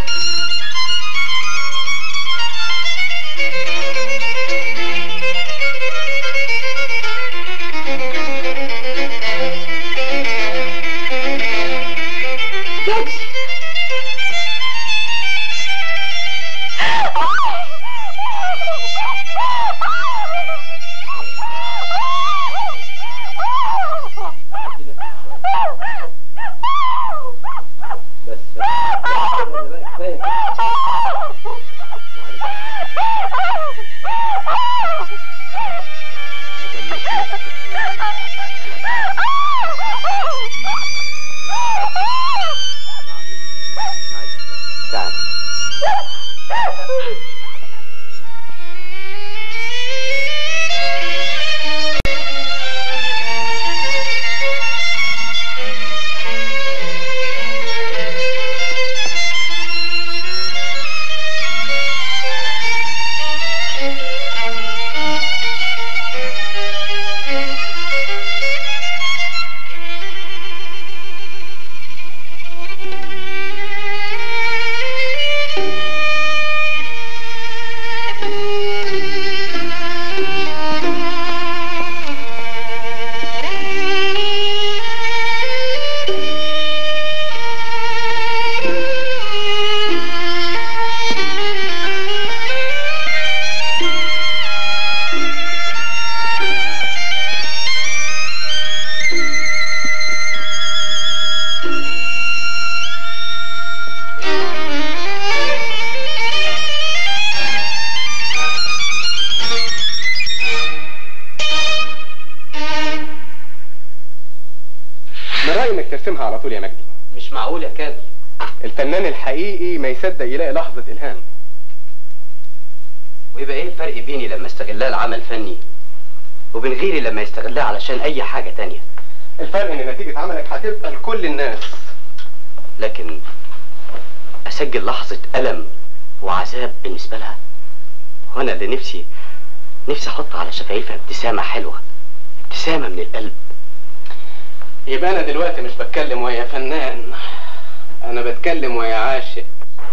مجدي بس بقى كفايه تعال من رأيي انك ترسمها على طول يا مجدي مش معقول يا كامل الفنان الحقيقي ما يصدق يلاقي لحظة إلهام ويبقى ايه الفرق بيني لما استغلها لعمل فني وبين غيري لما يستغلها علشان اي حاجة تانية الفرق ان نتيجة عملك هتبقى لكل الناس لكن اسجل لحظة ألم وعذاب بالنسبة لها وانا اللي نفسي نفسي احط على شفايفها ابتسامة حلوة ابتسامة من القلب يبقى انا دلوقتي مش بتكلم ويا فنان انا بتكلم ويا عاشق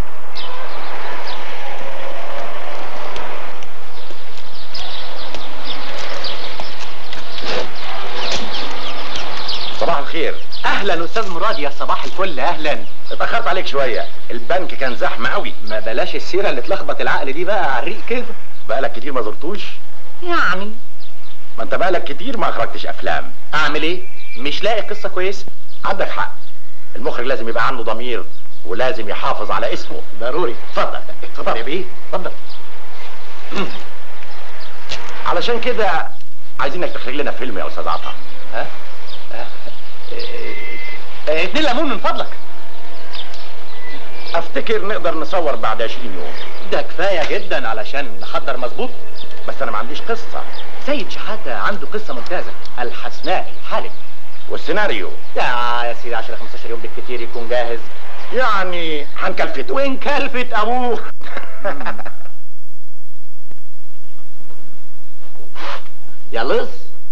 صباح الخير اهلا استاذ مراد يا صباح الفل اهلا اتاخرت عليك شويه البنك كان زحمه قوي ما بلاش السيره اللي تلخبط العقل دي بقى على الريق كده بقالك كتير ما زرتوش يعني ما انت بقالك كتير ما اخرجتش افلام اعمل ايه مش لاقي قصه كويسه عندك حق المخرج لازم يبقى عنده ضمير ولازم يحافظ على اسمه ضروري اتفضل اتفضل يا بيه اتفضل علشان كده عايزينك تخرج لنا فيلم يا استاذ عطا ها اه، اه، اتنين ليمون من فضلك افتكر نقدر نصور بعد 20 يوم ده كفايه جدا علشان نحضر مظبوط بس انا ما عنديش قصه سيد شحاته عنده قصه ممتازه الحسناء الحالب والسيناريو يا يا سيدي 10 15 يوم بالكتير يكون جاهز يعني هنكلفته وين كلفة ابوه يا لص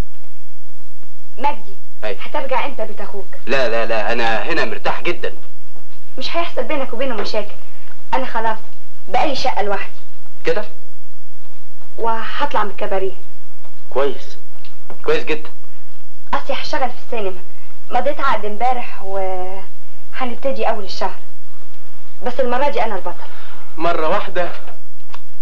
مجدي أي. هترجع امتى بيت اخوك لا لا لا انا هنا مرتاح جدا مش هيحصل بينك وبينه مشاكل انا خلاص بقالي شقه لوحدي كده وهطلع من الكباريه كويس كويس جدا اصلي هشتغل في السينما مضيت عقد امبارح وهنبتدي اول الشهر بس المره دي انا البطل مرة واحدة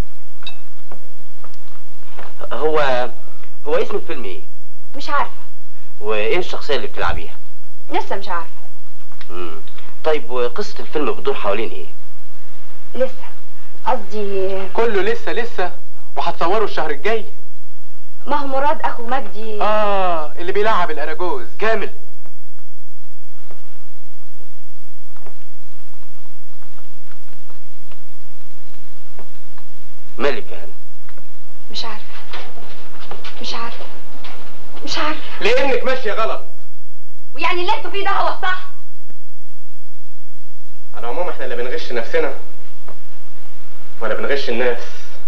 هو هو اسم الفيلم ايه مش عارفه وايه الشخصيه اللي بتلعبيها لسه مش عارفه مم. طيب وقصه الفيلم بتدور حوالين ايه لسه قصدي كله لسه لسه وهتصوروا الشهر الجاي ما هو مراد اخو مجدي اه اللي بيلعب الاراجوز كامل مالك يا هنا مش عارفه مش عارفه مش عارفه لانك ماشيه غلط ويعني اللي انتوا فيه ده هو الصح على العموم احنا لا بنغش نفسنا ولا بنغش الناس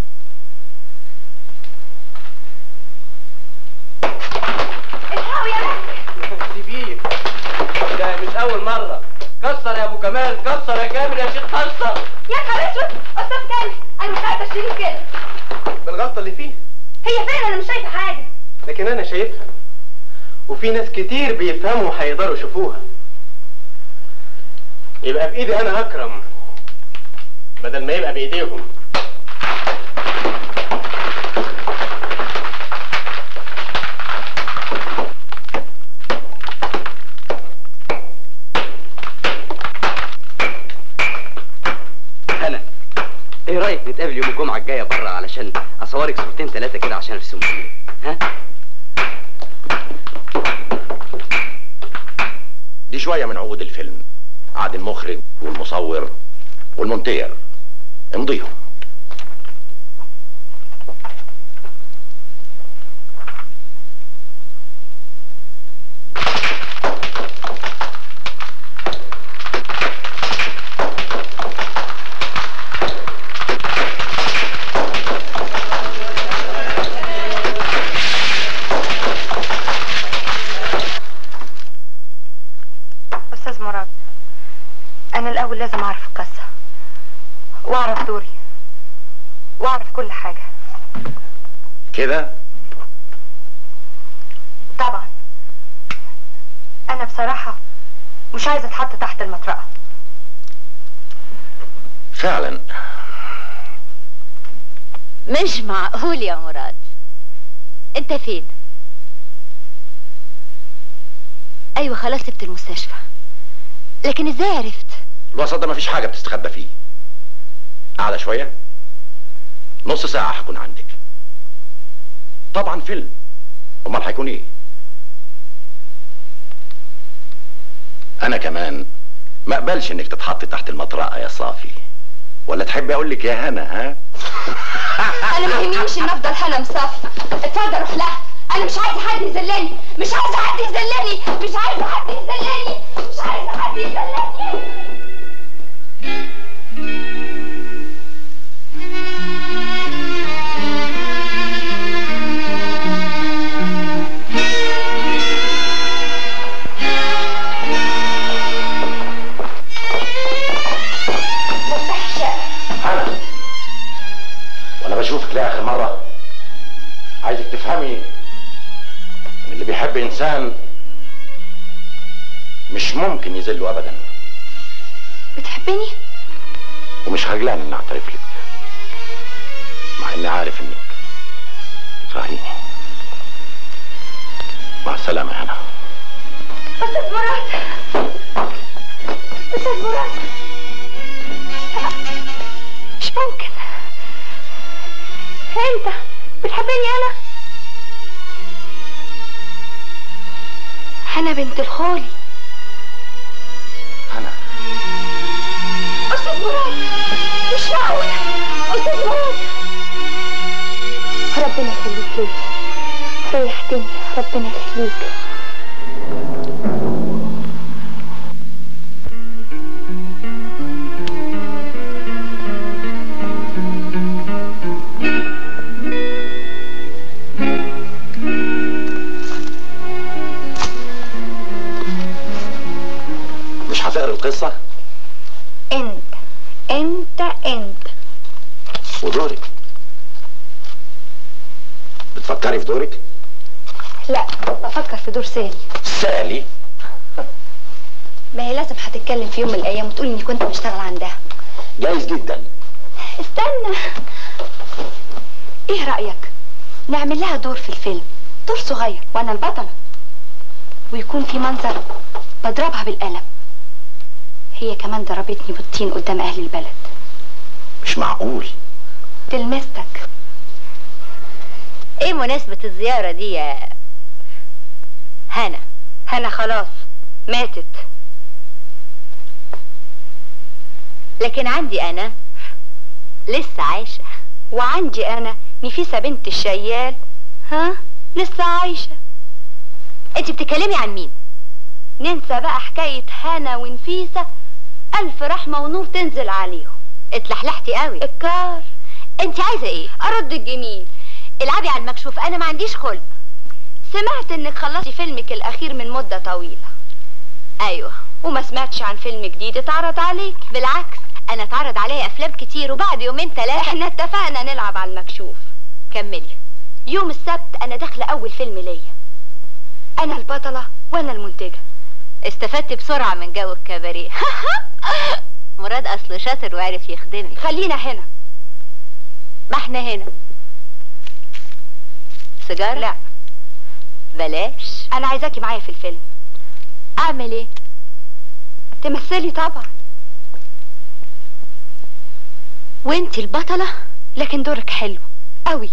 الحقوا يا بنت سيبيه ده مش اول مره كسر يا ابو كمال كسر يا كامل يا شيخ كسر يا نهار اسود استاذ كامل انا مش عارفه اشتري كده بالغلطه اللي فيه هي فين انا مش شايفه حاجه لكن انا شايفها وفي ناس كتير بيفهموا وهيقدروا يشوفوها يبقى بايدي انا اكرم بدل ما يبقى بايديهم هنا ايه رايك نتقابل يوم الجمعه الجايه بره علشان اصورك صورتين ثلاثه كده عشان ارسمهم فيه ها دي شويه من عقود الفيلم عقد المخرج والمصور والمونتير امضيهم استاذ مراد انا الاول لازم اعرف القصه واعرف دوري واعرف كل حاجه كده طبعا انا بصراحه مش عايزه اتحط تحت المطرقه فعلا مش معقول يا مراد انت فين ايوه خلاص سبت المستشفى لكن ازاي عرفت الوسط ده مفيش حاجه بتستخبى فيه قاعده شويه نص ساعه هكون عندك طبعا فيلم امال هيكون ايه انا كمان ما اقبلش انك تتحط تحت المطرقه يا صافي ولا تحبي اقول لك يا هنا ها انا ما يهمنيش ان افضل هنا مصفى اتفضل روح لها انا مش عايزه حد يذلني مش عايزه حد يذلني مش عايزه حد يذلني مش عايزه حد يذلني مفتاح الشقه هنا وانا بشوفك لاخر مره عايزك تفهمي ان اللي بيحب انسان مش ممكن يذله ابدا بتحبني ومش خجلان اني اعترف لك مع اني عارف انك تكرهيني مع السلامه يا هنا استاذ مراد استاذ مراد مش ممكن انت بتحبني انا انا بنت الخول هنا استاذ مراد مش معقول استاذ مراد ربنا يخليك ليا ريحتني ربنا يخليك مش هتقرا القصه انت انت انت ودورك بتفكري في دورك لا بفكر في دور سالي سالي ما هي لازم هتتكلم في يوم من الايام وتقول اني كنت بشتغل عندها جايز جدا استنى ايه رايك نعمل لها دور في الفيلم دور صغير وانا البطله ويكون في منظر بضربها بالقلم هي كمان ضربتني بالطين قدام اهل البلد مش معقول تلمستك ايه مناسبة الزيارة دي يا هنا هنا خلاص ماتت لكن عندي انا لسه عايشة وعندي انا نفيسة بنت الشيال ها لسه عايشة انت بتتكلمي عن مين ننسى بقى حكاية هنا ونفيسة ألف رحمة ونور تنزل عليهم اتلحلحتي قوي الكار انت عايزة ايه أرد الجميل العبي على المكشوف انا ما عنديش خلق سمعت انك خلصتي فيلمك الأخير من مدة طويلة ايوه وما سمعتش عن فيلم جديد اتعرض عليك بالعكس انا اتعرض عليا افلام كتير وبعد يومين ثلاثة احنا اتفقنا نلعب على المكشوف كملي يوم السبت انا داخلة اول فيلم ليا انا البطلة وانا المنتجة استفدت بسرعة من جو الكباريه مراد اصله شاطر وعرف يخدمني خلينا هنا ما احنا هنا سيجارة لا بلاش انا عايزاكي معايا في الفيلم اعمل ايه تمثلي طبعا وانت البطلة لكن دورك حلو قوي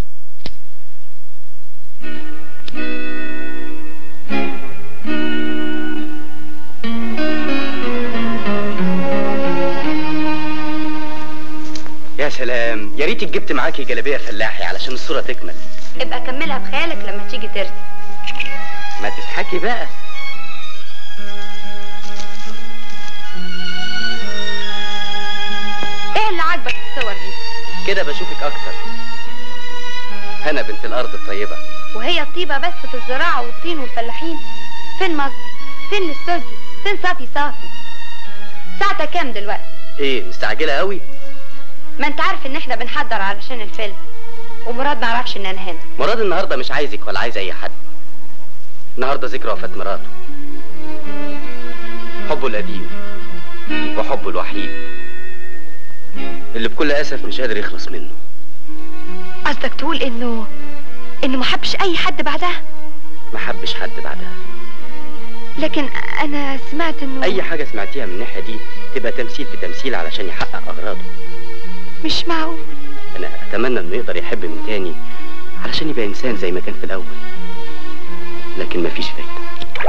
يا سلام يا ريتك جبت معاكي جلابيه فلاحي علشان الصوره تكمل ابقى كملها بخيالك لما تيجي ترسم ما تضحكي بقى ايه اللي عاجبك في الصور دي كده بشوفك اكتر هنا بنت الارض الطيبه وهي الطيبة بس في الزراعة والطين والفلاحين فين مصر فين الاستوديو فين صافي صافي ساعتها كام دلوقتي ايه مستعجله قوي ما انت عارف ان احنا بنحضر علشان الفيلم ومراد ما عرفش ان انا هنا مراد النهارده مش عايزك ولا عايز اي حد النهارده ذكرى وفاه مراته حبه القديم وحبه الوحيد اللي بكل اسف مش قادر يخلص منه قصدك تقول انه انه ما حبش اي حد بعدها ما حبش حد بعدها لكن انا سمعت انه اي حاجه سمعتيها من الناحيه دي تبقى تمثيل في تمثيل علشان يحقق اغراضه مش معقول انا اتمنى انه يقدر يحب من تاني علشان يبقى انسان زي ما كان في الاول لكن مفيش فايده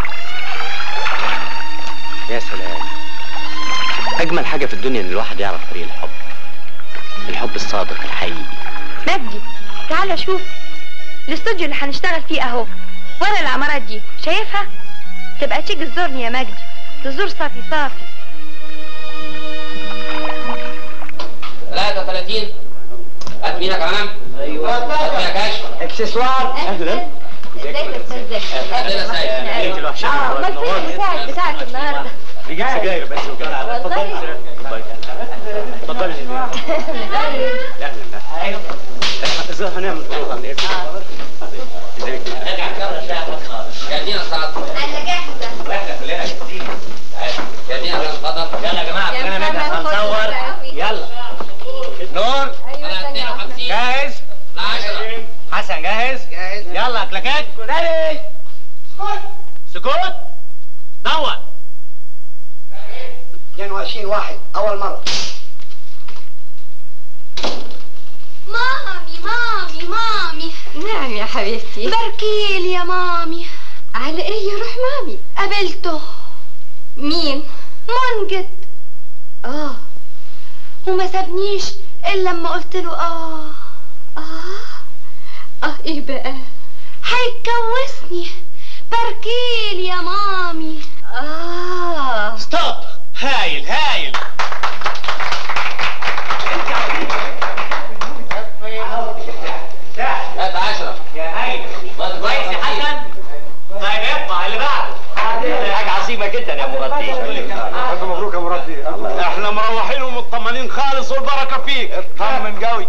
يا سلام اجمل حاجه في الدنيا ان الواحد يعرف طريق الحب الحب الصادق الحقيقي مجدي تعالى شوف الاستوديو اللي هنشتغل فيه اهو ورا العمارات دي شايفها تبقى تيجي تزورني يا مجدي تزور صافي صافي 33 هات مينا كمان ايوه هات مينا كاش اكسسوار اهلا ازيك يا استاذ زكي اهلا سيد انت الوحشانه اه امال فين المساعد بتاعك النهارده بيجيب سجاير بس وكده والله اتفضلي لا لا لا ازاي هنعمل فروض عن ايه ازيك جاهزين السلطه انا جاهزه واحنا كلنا جاهزين جاهزين يا اتفضل يلا يا جماعه يا كلنا محمد نبدا خد هنصور الشاوي. يلا نور ايوه انا 52 جاهز لا 10 حسن جاهز جاهز يلا كلاكات ريدي سكوت دور 22 واحد اول مره مامي مامي مامي نعم يا حبيبتي باركيلي يا مامي على ايه يا روح مامي قابلته مين منجد اه وما سابنيش الا لما قلت له اه اه اه ايه بقى هيتجوزني باركيلي يا مامي اه ستوب هايل هايل هات 10 يا هايل كويس يا حسن طيب ابقى اللي بعده حاجه عظيمه جدا يا مراد الف مبروك يا مراد بيه احنا مروحين ومطمنين خالص والبركه فيك اطمن قوي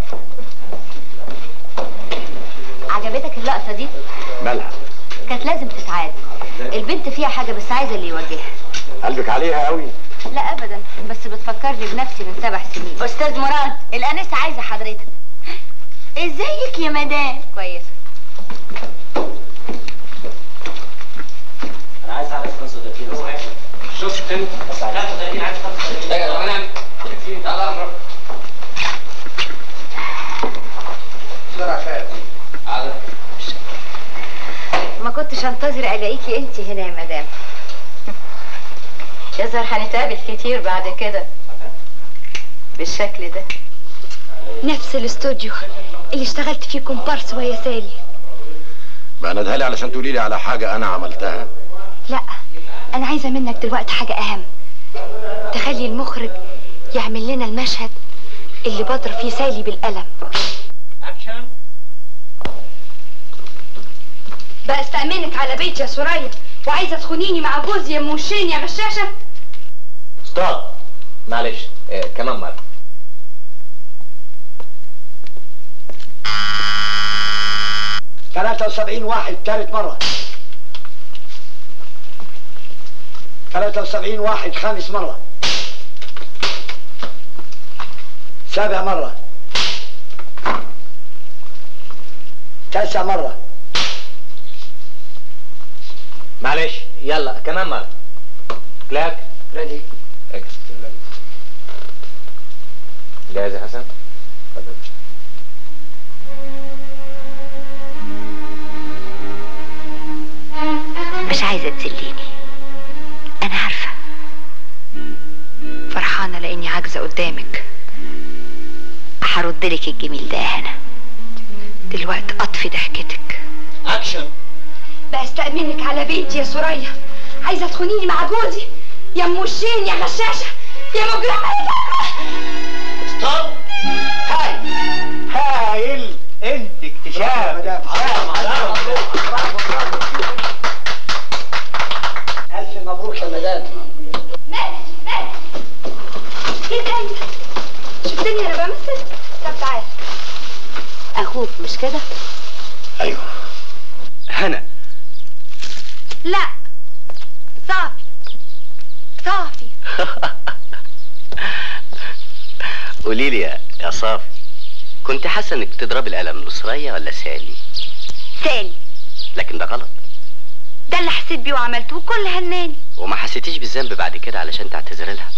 عجبتك اللقطة دي؟ مالها كانت لازم تتعاد البنت فيها حاجة بس عايزة اللي يوجهها قلبك عليها قوي لا ابدا بس بتفكرني بنفسي من سبع سنين استاذ مراد الانسة عايزة حضرتك ازيك يا مدام كويس مش هنتظر الاقيكي انت هنا يا مدام يظهر هنتقابل كتير بعد كده بالشكل ده نفس الاستوديو اللي اشتغلت فيه كومبارس ويا سالي بقى لي علشان تقولي لي على حاجه انا عملتها لا انا عايزه منك دلوقتي حاجه اهم تخلي المخرج يعمل لنا المشهد اللي بضرب فيه سالي بالقلم اكشن بقى استأمنك على بيت يا سوريا وعايزه تخونيني مع جوزي يا موشين يا غشاشه ستوب معلش آه كمان مرة ثلاثة وسبعين واحد ثالث مرة ثلاثة وسبعين واحد خامس مرة سابع مرة تاسع مرة معلش يلا كمان مرة كلاك ريدي جاهز يا حسن مش عايزه تذليني انا عارفه فرحانه لاني عاجزه قدامك هرد لك الجميل ده يا هنا دلوقتي اطفي ضحكتك اكشن بقى استأمنك على بيتي يا سوريا عايزه تخونيني مع جوزي يا موشين يا غشاشه يا مجرمه ستوب هاي هايل انت اكتشاف الف مبروك يا مدام ايه ده انت شفتني انا بمثل طب تعال اخوك مش كده ايوه هنا لا صافي صافي قولي لي يا يا صافي كنت حاسه انك تضربي القلم لسرية ولا سالي سالي لكن ده غلط ده اللي حسيت بيه وعملته وكل هناني وما حسيتيش بالذنب بعد كده علشان تعتذري لها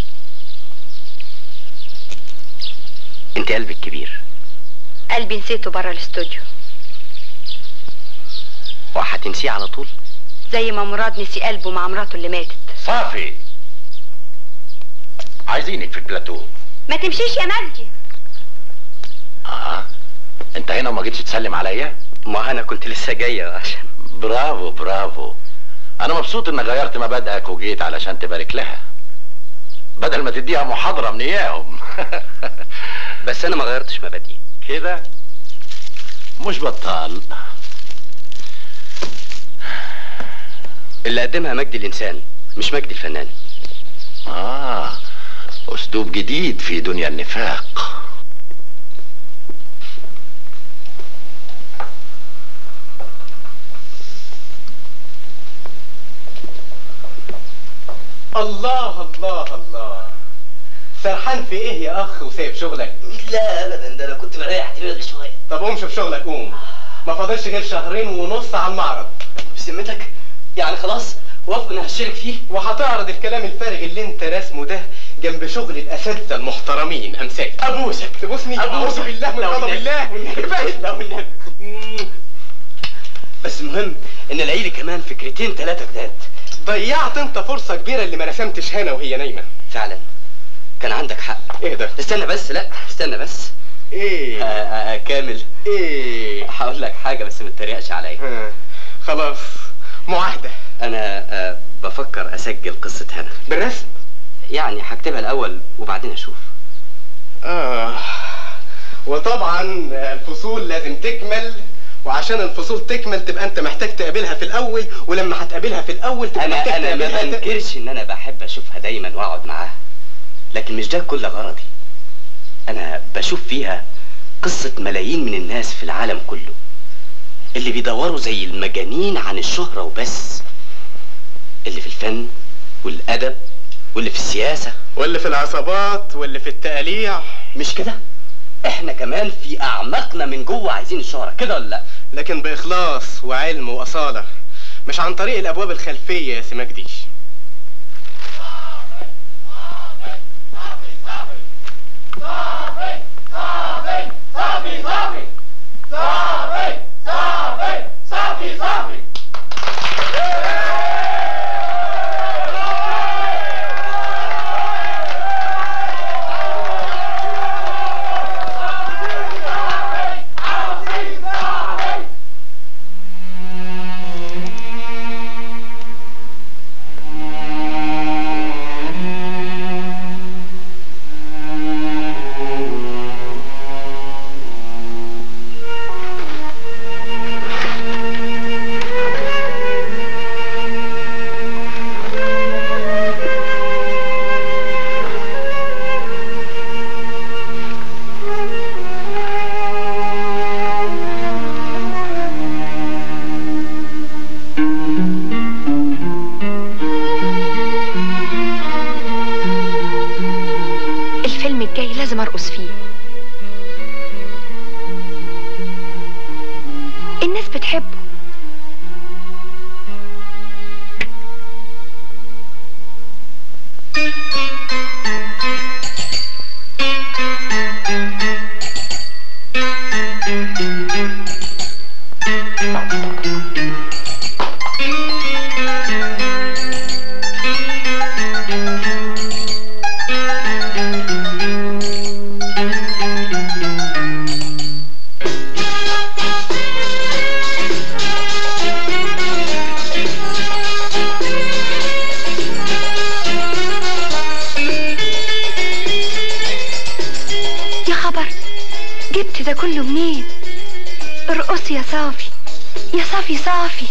انت قلبك كبير قلبي نسيته بره الاستوديو وهتنسيه على طول زي ما مراد نسي قلبه مع مراته اللي ماتت صافي عايزينك في البلاتو ما تمشيش يا مجدي اه انت هنا وما جيتش تسلم عليا ما انا كنت لسه جايه عشان برافو برافو انا مبسوط انك غيرت مبادئك وجيت علشان تبارك لها بدل ما تديها محاضره من اياهم بس انا ما غيرتش مبادئي كده مش بطال اللي قدمها مجدي الانسان مش مجدي الفنان اه اسلوب جديد في دنيا النفاق الله الله الله سرحان في ايه يا اخ وسايب شغلك لا ابدا ده انا كنت بريح دماغي شويه طب قوم شوف شغلك قوم ما فاضلش غير شهرين ونص على المعرض بسمتك يعني خلاص وافق اني هشترك فيه وهتعرض الكلام الفارغ اللي انت راسمه ده جنب شغل الاساتذه المحترمين امثالي ابوسك تبوسني أبوسك. اعوذ بالله من لو غضب النبي. الله كفايه لو النبي بس المهم ان الاقي لي كمان فكرتين ثلاثه جداد ضيعت انت فرصه كبيره اللي ما رسمتش هنا وهي نايمه فعلا كان عندك حق ايه ده استنى بس لا استنى بس ايه آه آه كامل ايه هقول لك حاجه بس ما تتريقش عليا ها. خلاص معاهده انا آه بفكر اسجل قصه هنا بالرسم يعني هكتبها الاول وبعدين اشوف اه وطبعا الفصول لازم تكمل وعشان الفصول تكمل تبقى انت محتاج تقابلها في الاول ولما هتقابلها في الاول تبقى انا محتاج انا ما تقابلها ت- بنكرش ان انا بحب اشوفها دايما واقعد معاها لكن مش ده كل غرضي انا بشوف فيها قصة ملايين من الناس في العالم كله اللي بيدوروا زي المجانين عن الشهرة وبس اللي في الفن والادب واللي في السياسة واللي في العصابات واللي في التقاليع مش كده احنا كمان في اعماقنا من جوه عايزين الشهرة كده ولا لا لكن باخلاص وعلم واصالة مش عن طريق الابواب الخلفية يا سي مجدي يا خبر جبت ده كله منين ارقصي يا صافي يا صافي صافي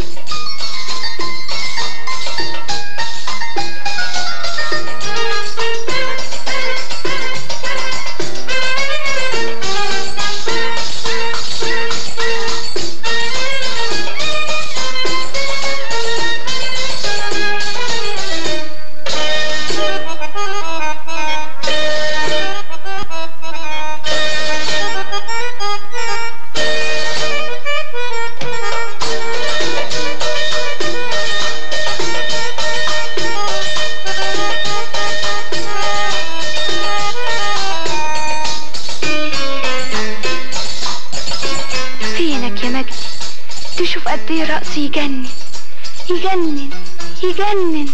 فينك يا مجدي تشوف قد ايه رقصي يجنن يجنن يجنن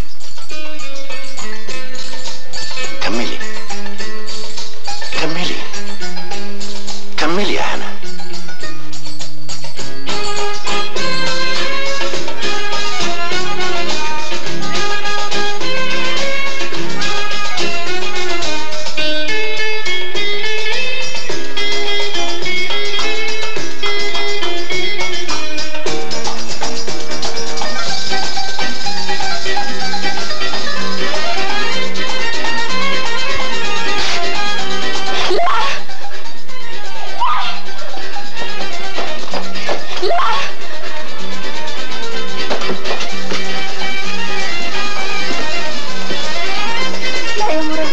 كملي كملي كملي يا هنا لا يا مراد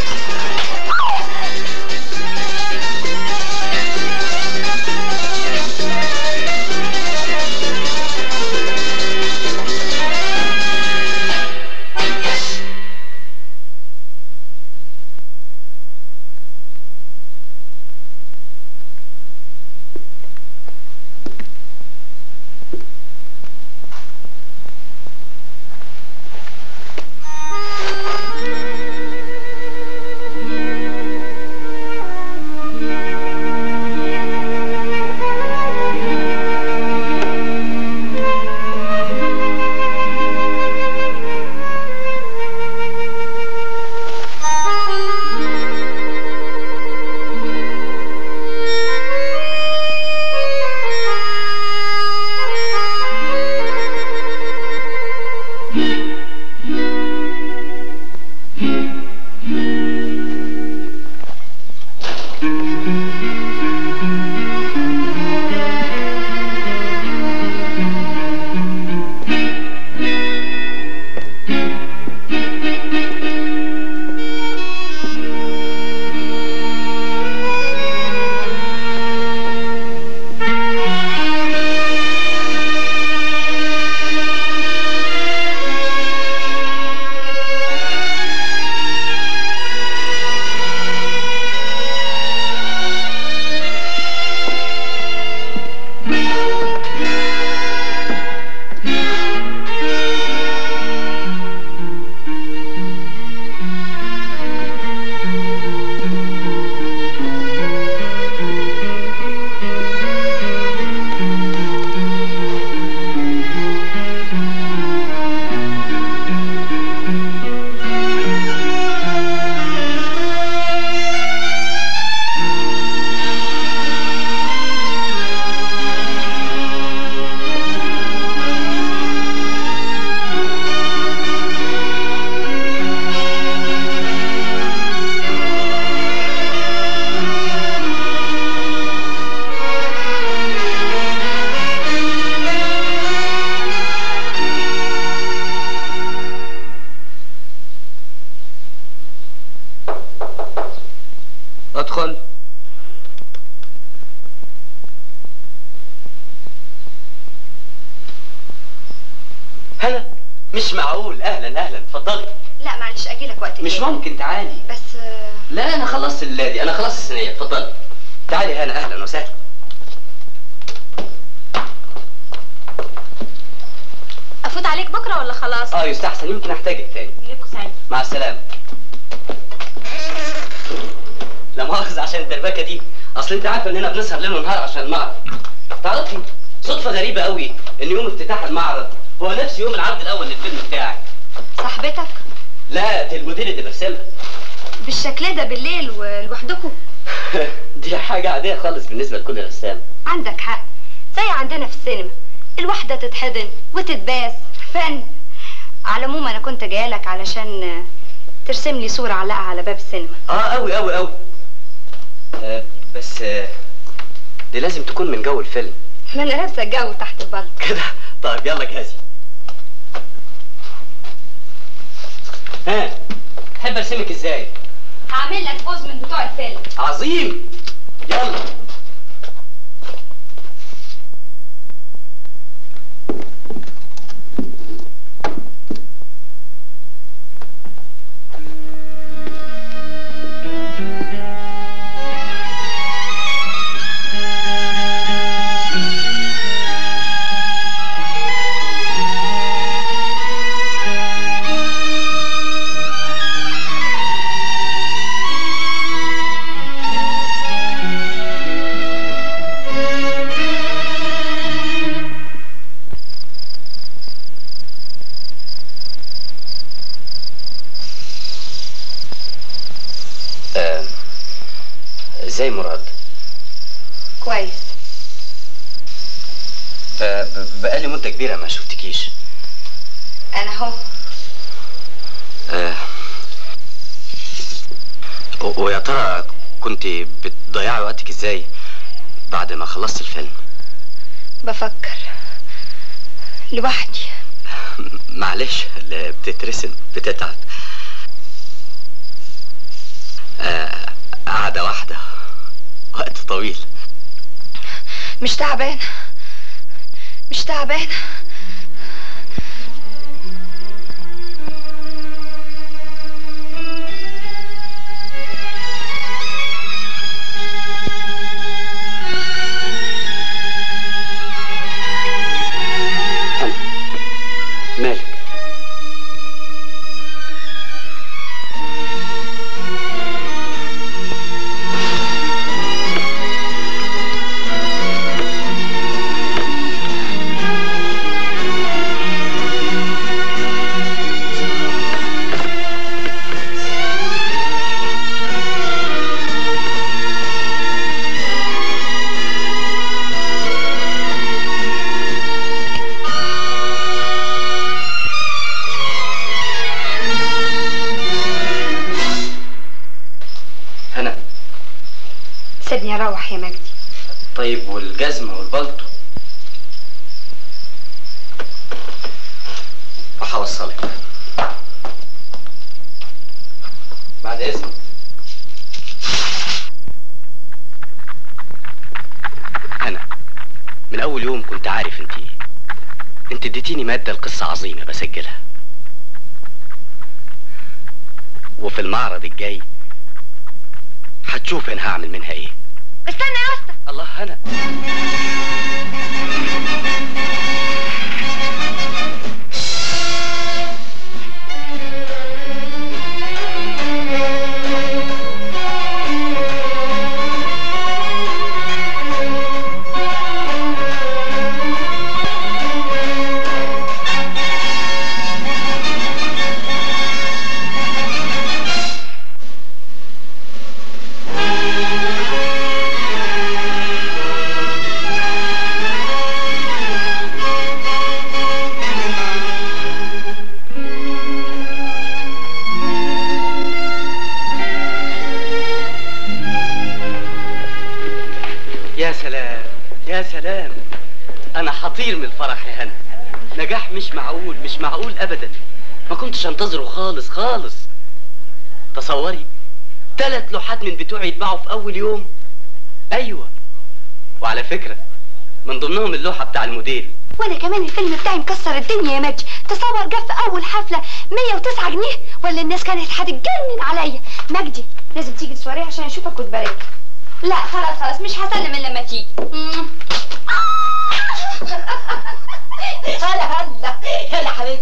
ادخل هلا مش معقول اهلا اهلا اتفضلي لا معلش اجيلك وقت مش تاني. ممكن تعالي بس آه، لا انا خلصت اللادي انا خلصت الصينيه اتفضلي تعالي هنا اهلا وسهلا عليك بكره ولا خلاص اه يستحسن يمكن احتاجك تاني ليكوا سعيد مع السلامه لا مؤاخذة عشان الدربكة دي اصل انت عارفه اننا بنسهر ليل ونهار عشان المعرض تعرفي صدفة غريبة قوي ان يوم افتتاح المعرض هو نفس يوم العرض الاول للفيلم بتاعي صاحبتك لا دي المدير اللي برسمها بالشكل ده بالليل ولوحدكم دي حاجة عادية خالص بالنسبة لكل رسام عندك حق زي عندنا في السينما الواحدة تتحضن وتتباس فن على العموم انا كنت جايه لك علشان آه، ترسم لي صورة علقها على باب السينما اه قوي قوي قوي آه بس آه دي لازم تكون من جو الفيلم ما انا لابسه الجو تحت البلط كده طيب يلا جهزي ها تحب ارسمك ازاي هعمل لك بوز من بتوع الفيلم عظيم يلا آه، ازاي مراد كويس آه، ب- بقالي مدة كبيرة ما شفتكيش انا اهو آه، و- ويا ترى كنت بتضيعي وقتك ازاي بعد ما خلصت الفيلم بفكر لوحدي معلش اللي بتترسم بتتعب آه، قعدة واحدة وقت طويل مش تعبانة مش تعبانة مالك هنا سيبني اروح يا مجدي طيب والجزمة والبلطو راح اوصلك بعد اذنك انا من اول يوم كنت عارف انت انت اديتيني مادة القصة عظيمة بسجلها وفي المعرض الجاي هتشوف انا هعمل منها ايه استنى يا اسطى الله هنا يا سلام يا سلام انا حطير من الفرح يا هنا نجاح مش معقول مش معقول ابدا ما كنتش انتظره خالص خالص تصوري ثلاث لوحات من بتوعي يتباعوا في اول يوم ايوه وعلى فكره من ضمنهم اللوحه بتاع الموديل وانا كمان الفيلم بتاعي مكسر الدنيا يا مجدي تصور جه في اول حفله 109 جنيه ولا الناس كانت هتتجنن عليا مجدي لازم تيجي السواريه عشان اشوفك وتبارك لا خلاص خلاص مش هسلم الا لما تيجي هلا هلا يلا حبيبتي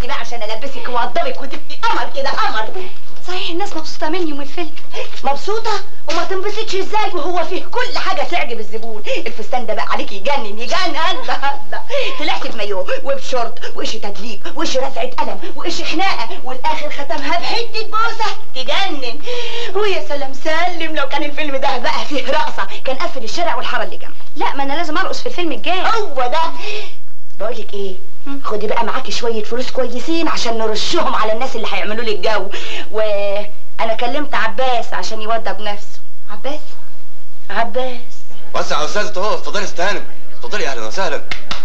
ووضبك وتبقي قمر كده قمر صحيح الناس مبسوطه مني ومن الفيلم مبسوطة وما تنبسطش ازاي وهو فيه كل حاجة تعجب الزبون الفستان ده بقى عليك يجنن يجنن الله الله طلعت بمايو وبشورت وإيش تدليك وإيش رزعة قلم وإيش خناقة والآخر ختمها بحتة بوسة تجنن ويا سلام سلم لو كان الفيلم ده بقى فيه رقصة كان قفل الشارع والحارة اللي جنبه لا ما انا لازم ارقص في الفيلم الجاي هو ده بقولك ايه خدي بقى معاكي شوية فلوس كويسين عشان نرشهم على الناس اللي هيعملوا لي الجو وانا كلمت عباس عشان يوضب نفسه عباس عباس وسع يا استاذ اهو اتفضلي استهانم اتفضلي اهلا وسهلا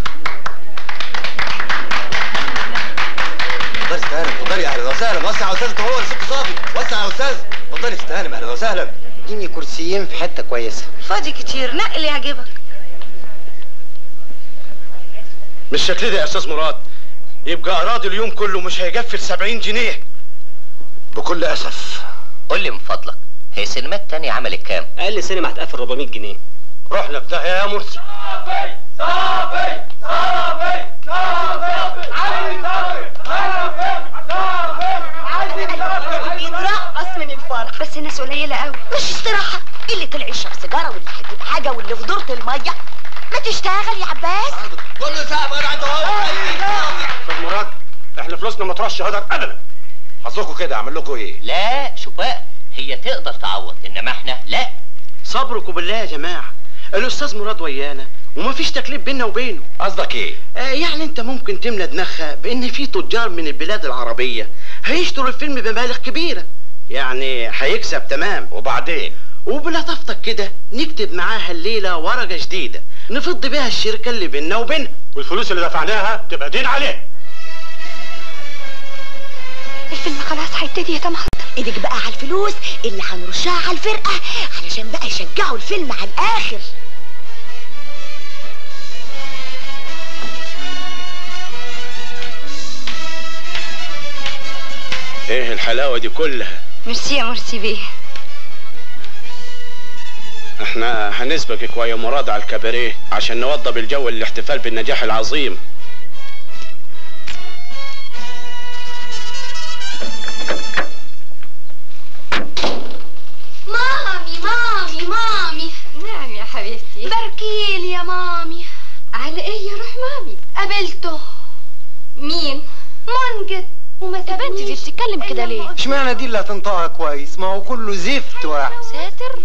اتفضلي استهانم اتفضلي اهلا وسهلا وسع يا استاذ اهو الست صافي وسع يا استاذ اتفضلي استهانم اهلا وسهلا اديني كرسيين في حته كويسه فاضي كتير نقي اللي يعجبك مش شكل ده يا استاذ مراد يبقى اراضي اليوم كله مش هيكفي 70 جنيه بكل اسف قول لي من فضلك هي السينمات التانية عملت كام؟ اقل سينما هتقفل 400 جنيه رحنا في داهيه يا مرسي بيترقص من الفرح بس الناس قليله قوي مش استراحة اللي طلع يشرب سيجارة واللي هيجيب حاجة واللي في دورة المية ما تشتغل يا عباس كله ساعة بقى عند استاذ مراد احنا فلوسنا ما تروحش هدر ابدا حظكم كده اعمل لكم ايه لا شوف بقى هي تقدر تعوض انما احنا لا صبركم بالله يا جماعه الاستاذ مراد ويانا ومفيش تكليف بينا وبينه قصدك ايه آه يعني انت ممكن تملى دماغها بان في تجار من البلاد العربيه هيشتروا الفيلم بمبالغ كبيره يعني هيكسب تمام وبعدين وبلطافتك كده نكتب معاها الليله ورقه جديده نفض بيها الشركه اللي بيننا وبينها والفلوس اللي دفعناها تبقى دين عليه الفيلم خلاص هيبتدي يا طمع ايدك بقى على الفلوس اللي هنرشها على الفرقة علشان بقى يشجعوا الفيلم على الآخر ايه الحلاوه دي كلها ميرسي يا مرسي بيه احنا هنسبقك ويا مراد على الكباريه عشان نوضب الجو للاحتفال بالنجاح العظيم مامي مامي مامي نعم يا حبيبتي باركيلي يا مامي على ايه يا روح مامي قابلته مين منجد وما يا بنتي دي بتتكلم كده ليه اشمعنى دي اللي هتنطقها كويس ما هو كله زفت واحد ساتر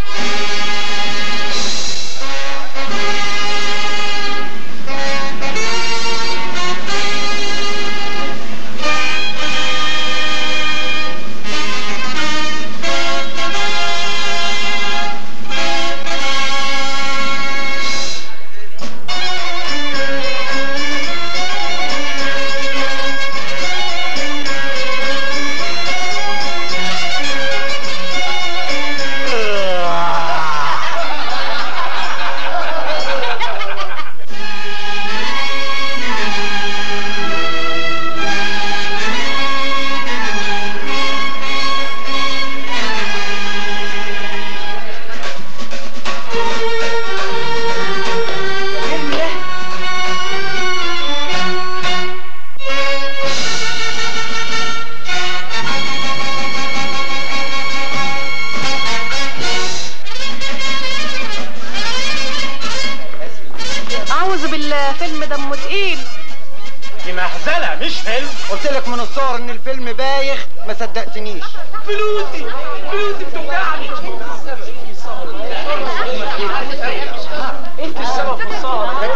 اعوذ بالله فيلم دمه تقيل دي مهزله مش فيلم قلت لك من الصور ان الفيلم بايخ ما صدقتنيش فلوسي فلوسي بتوجعني انت السبب في الصور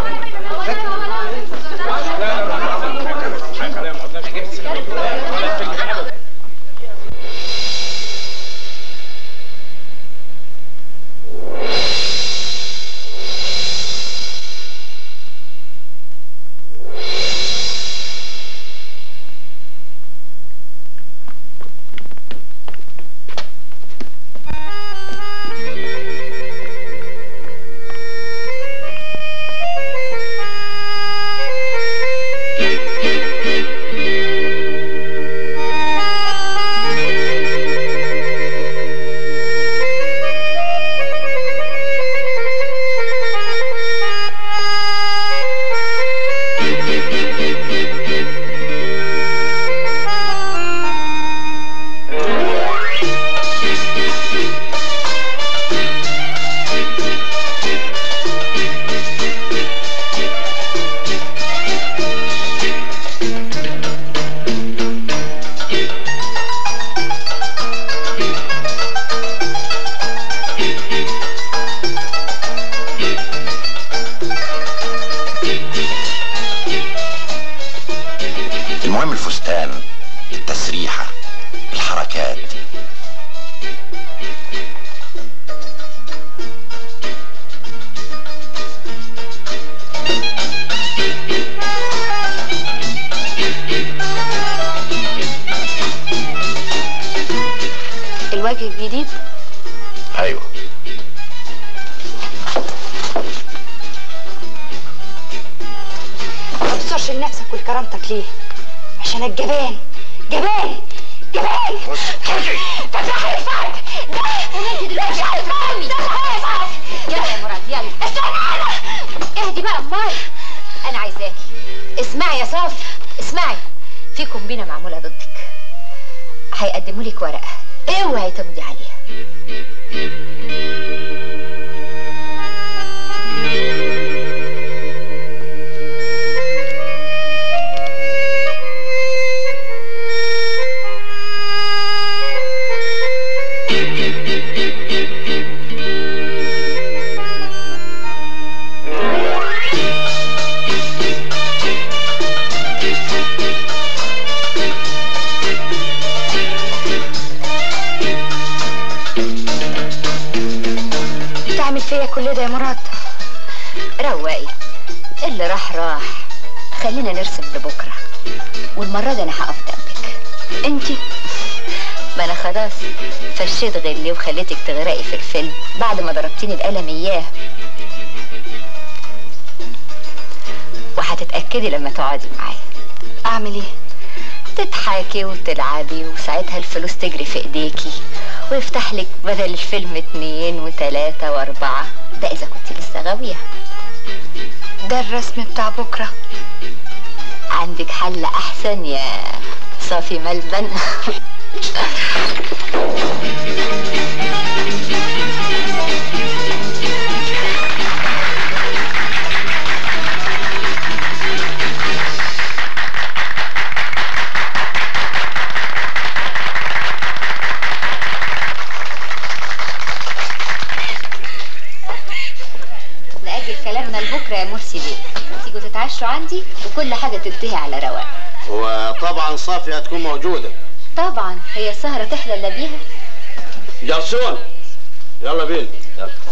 التسريحة الحركات الوجه الجديد ايوه ما تبصرش لنفسك ولكرامتك ليه عشان الجبان جبان جبان فتح الفرد ده وانت دلوقتي هتفهمي يلا يا مراد يلا اهدي بقى امال انا عايزاكي اسمعي يا صافي اسمعي في كومبينه معموله ضدك هيقدموا لك ورقه اوعي تمضي عليها تعمل فيا كل ده يا مراد روقي اللي راح راح خلينا نرسم لبكره والمره دي انا هقف جنبك انتي ما انا خلاص فشيت غلي وخليتك تغرقي في الفيلم بعد ما ضربتيني بقلم اياه وهتتاكدي لما تقعدي معايا اعمل ايه تضحكي وتلعبي وساعتها الفلوس تجري في ايديكي ويفتح لك بدل الفيلم اتنين وتلاتة واربعة ده اذا كنت لسه غاوية ده الرسم بتاع بكره عندك حل احسن يا صافي ملبن نأجل كلامنا لبكرة يا مرسي بيه تيجوا تتعشوا عندي وكل حاجة تنتهي على رواق وطبعا صافي هتكون موجودة طبعا هي السهرة تحلى الا بيها جرسون يلا بينا يلا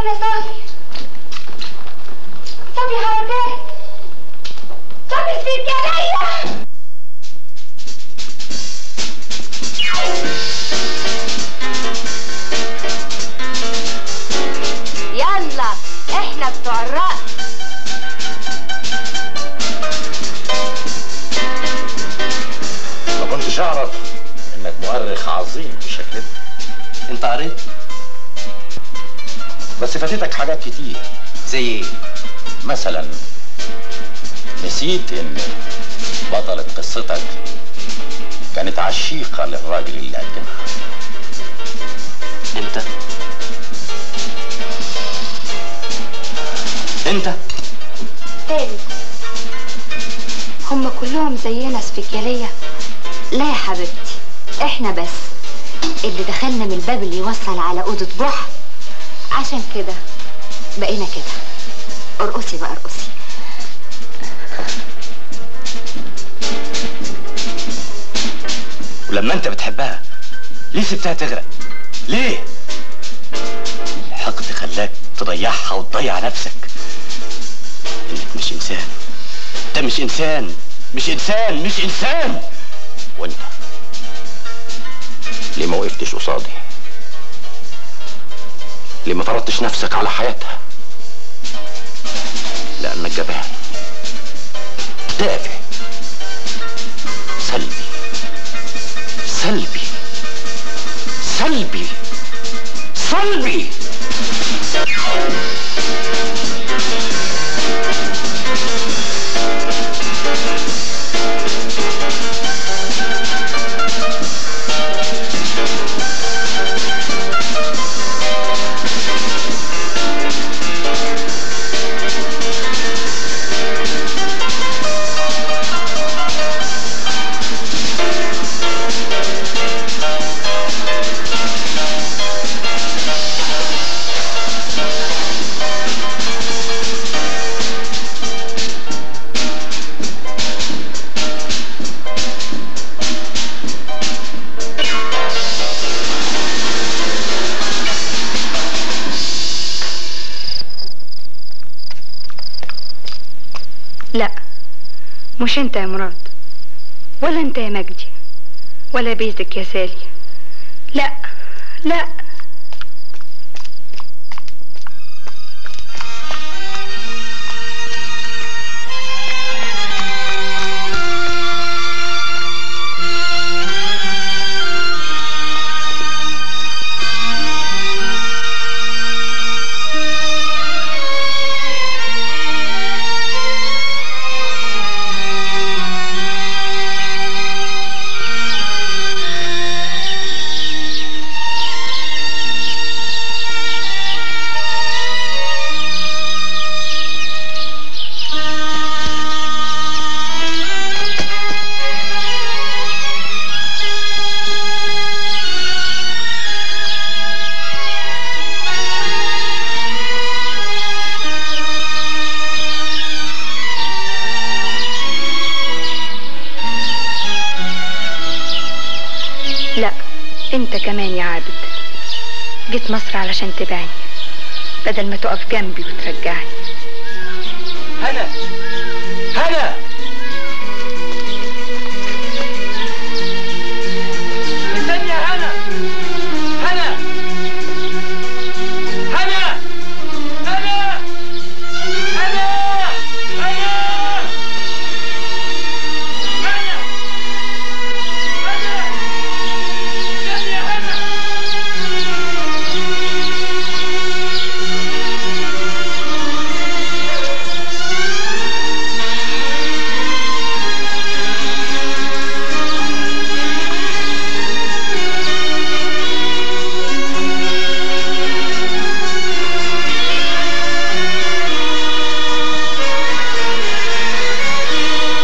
يا صافي صافي حركات صافي السجالية يلا احنا بتوع الرقص ما كنتش اعرف انك مؤرخ عظيم بالشكل ده انت قريت بس فاتتك حاجات كتير زي ايه مثلا نسيت ان بطلة قصتك كانت عشيقة للراجل اللي قدمها انت انت تاني هم كلهم زينا سفيكيالية لا يا حبيبتي احنا بس اللي دخلنا من الباب اللي يوصل على اوضه بحر عشان كده بقينا كده ارقصي بقى ارقصي ولما انت بتحبها ليه سبتها تغرق ليه الحقد خلاك تضيعها وتضيع نفسك انك مش انسان انت مش انسان مش انسان مش انسان وانت ليه ما وقفتش قصادي ليه ما فرضتش نفسك على حياتها لانك جبان تافه سلبي سلبي سلبي سلبي لا مش انت يا مراد ولا انت يا مجدي ولا بيتك يا سالي لا لا لا انت كمان يا عابد جيت مصر علشان تبعني بدل ما تقف جنبي وترجعني هنا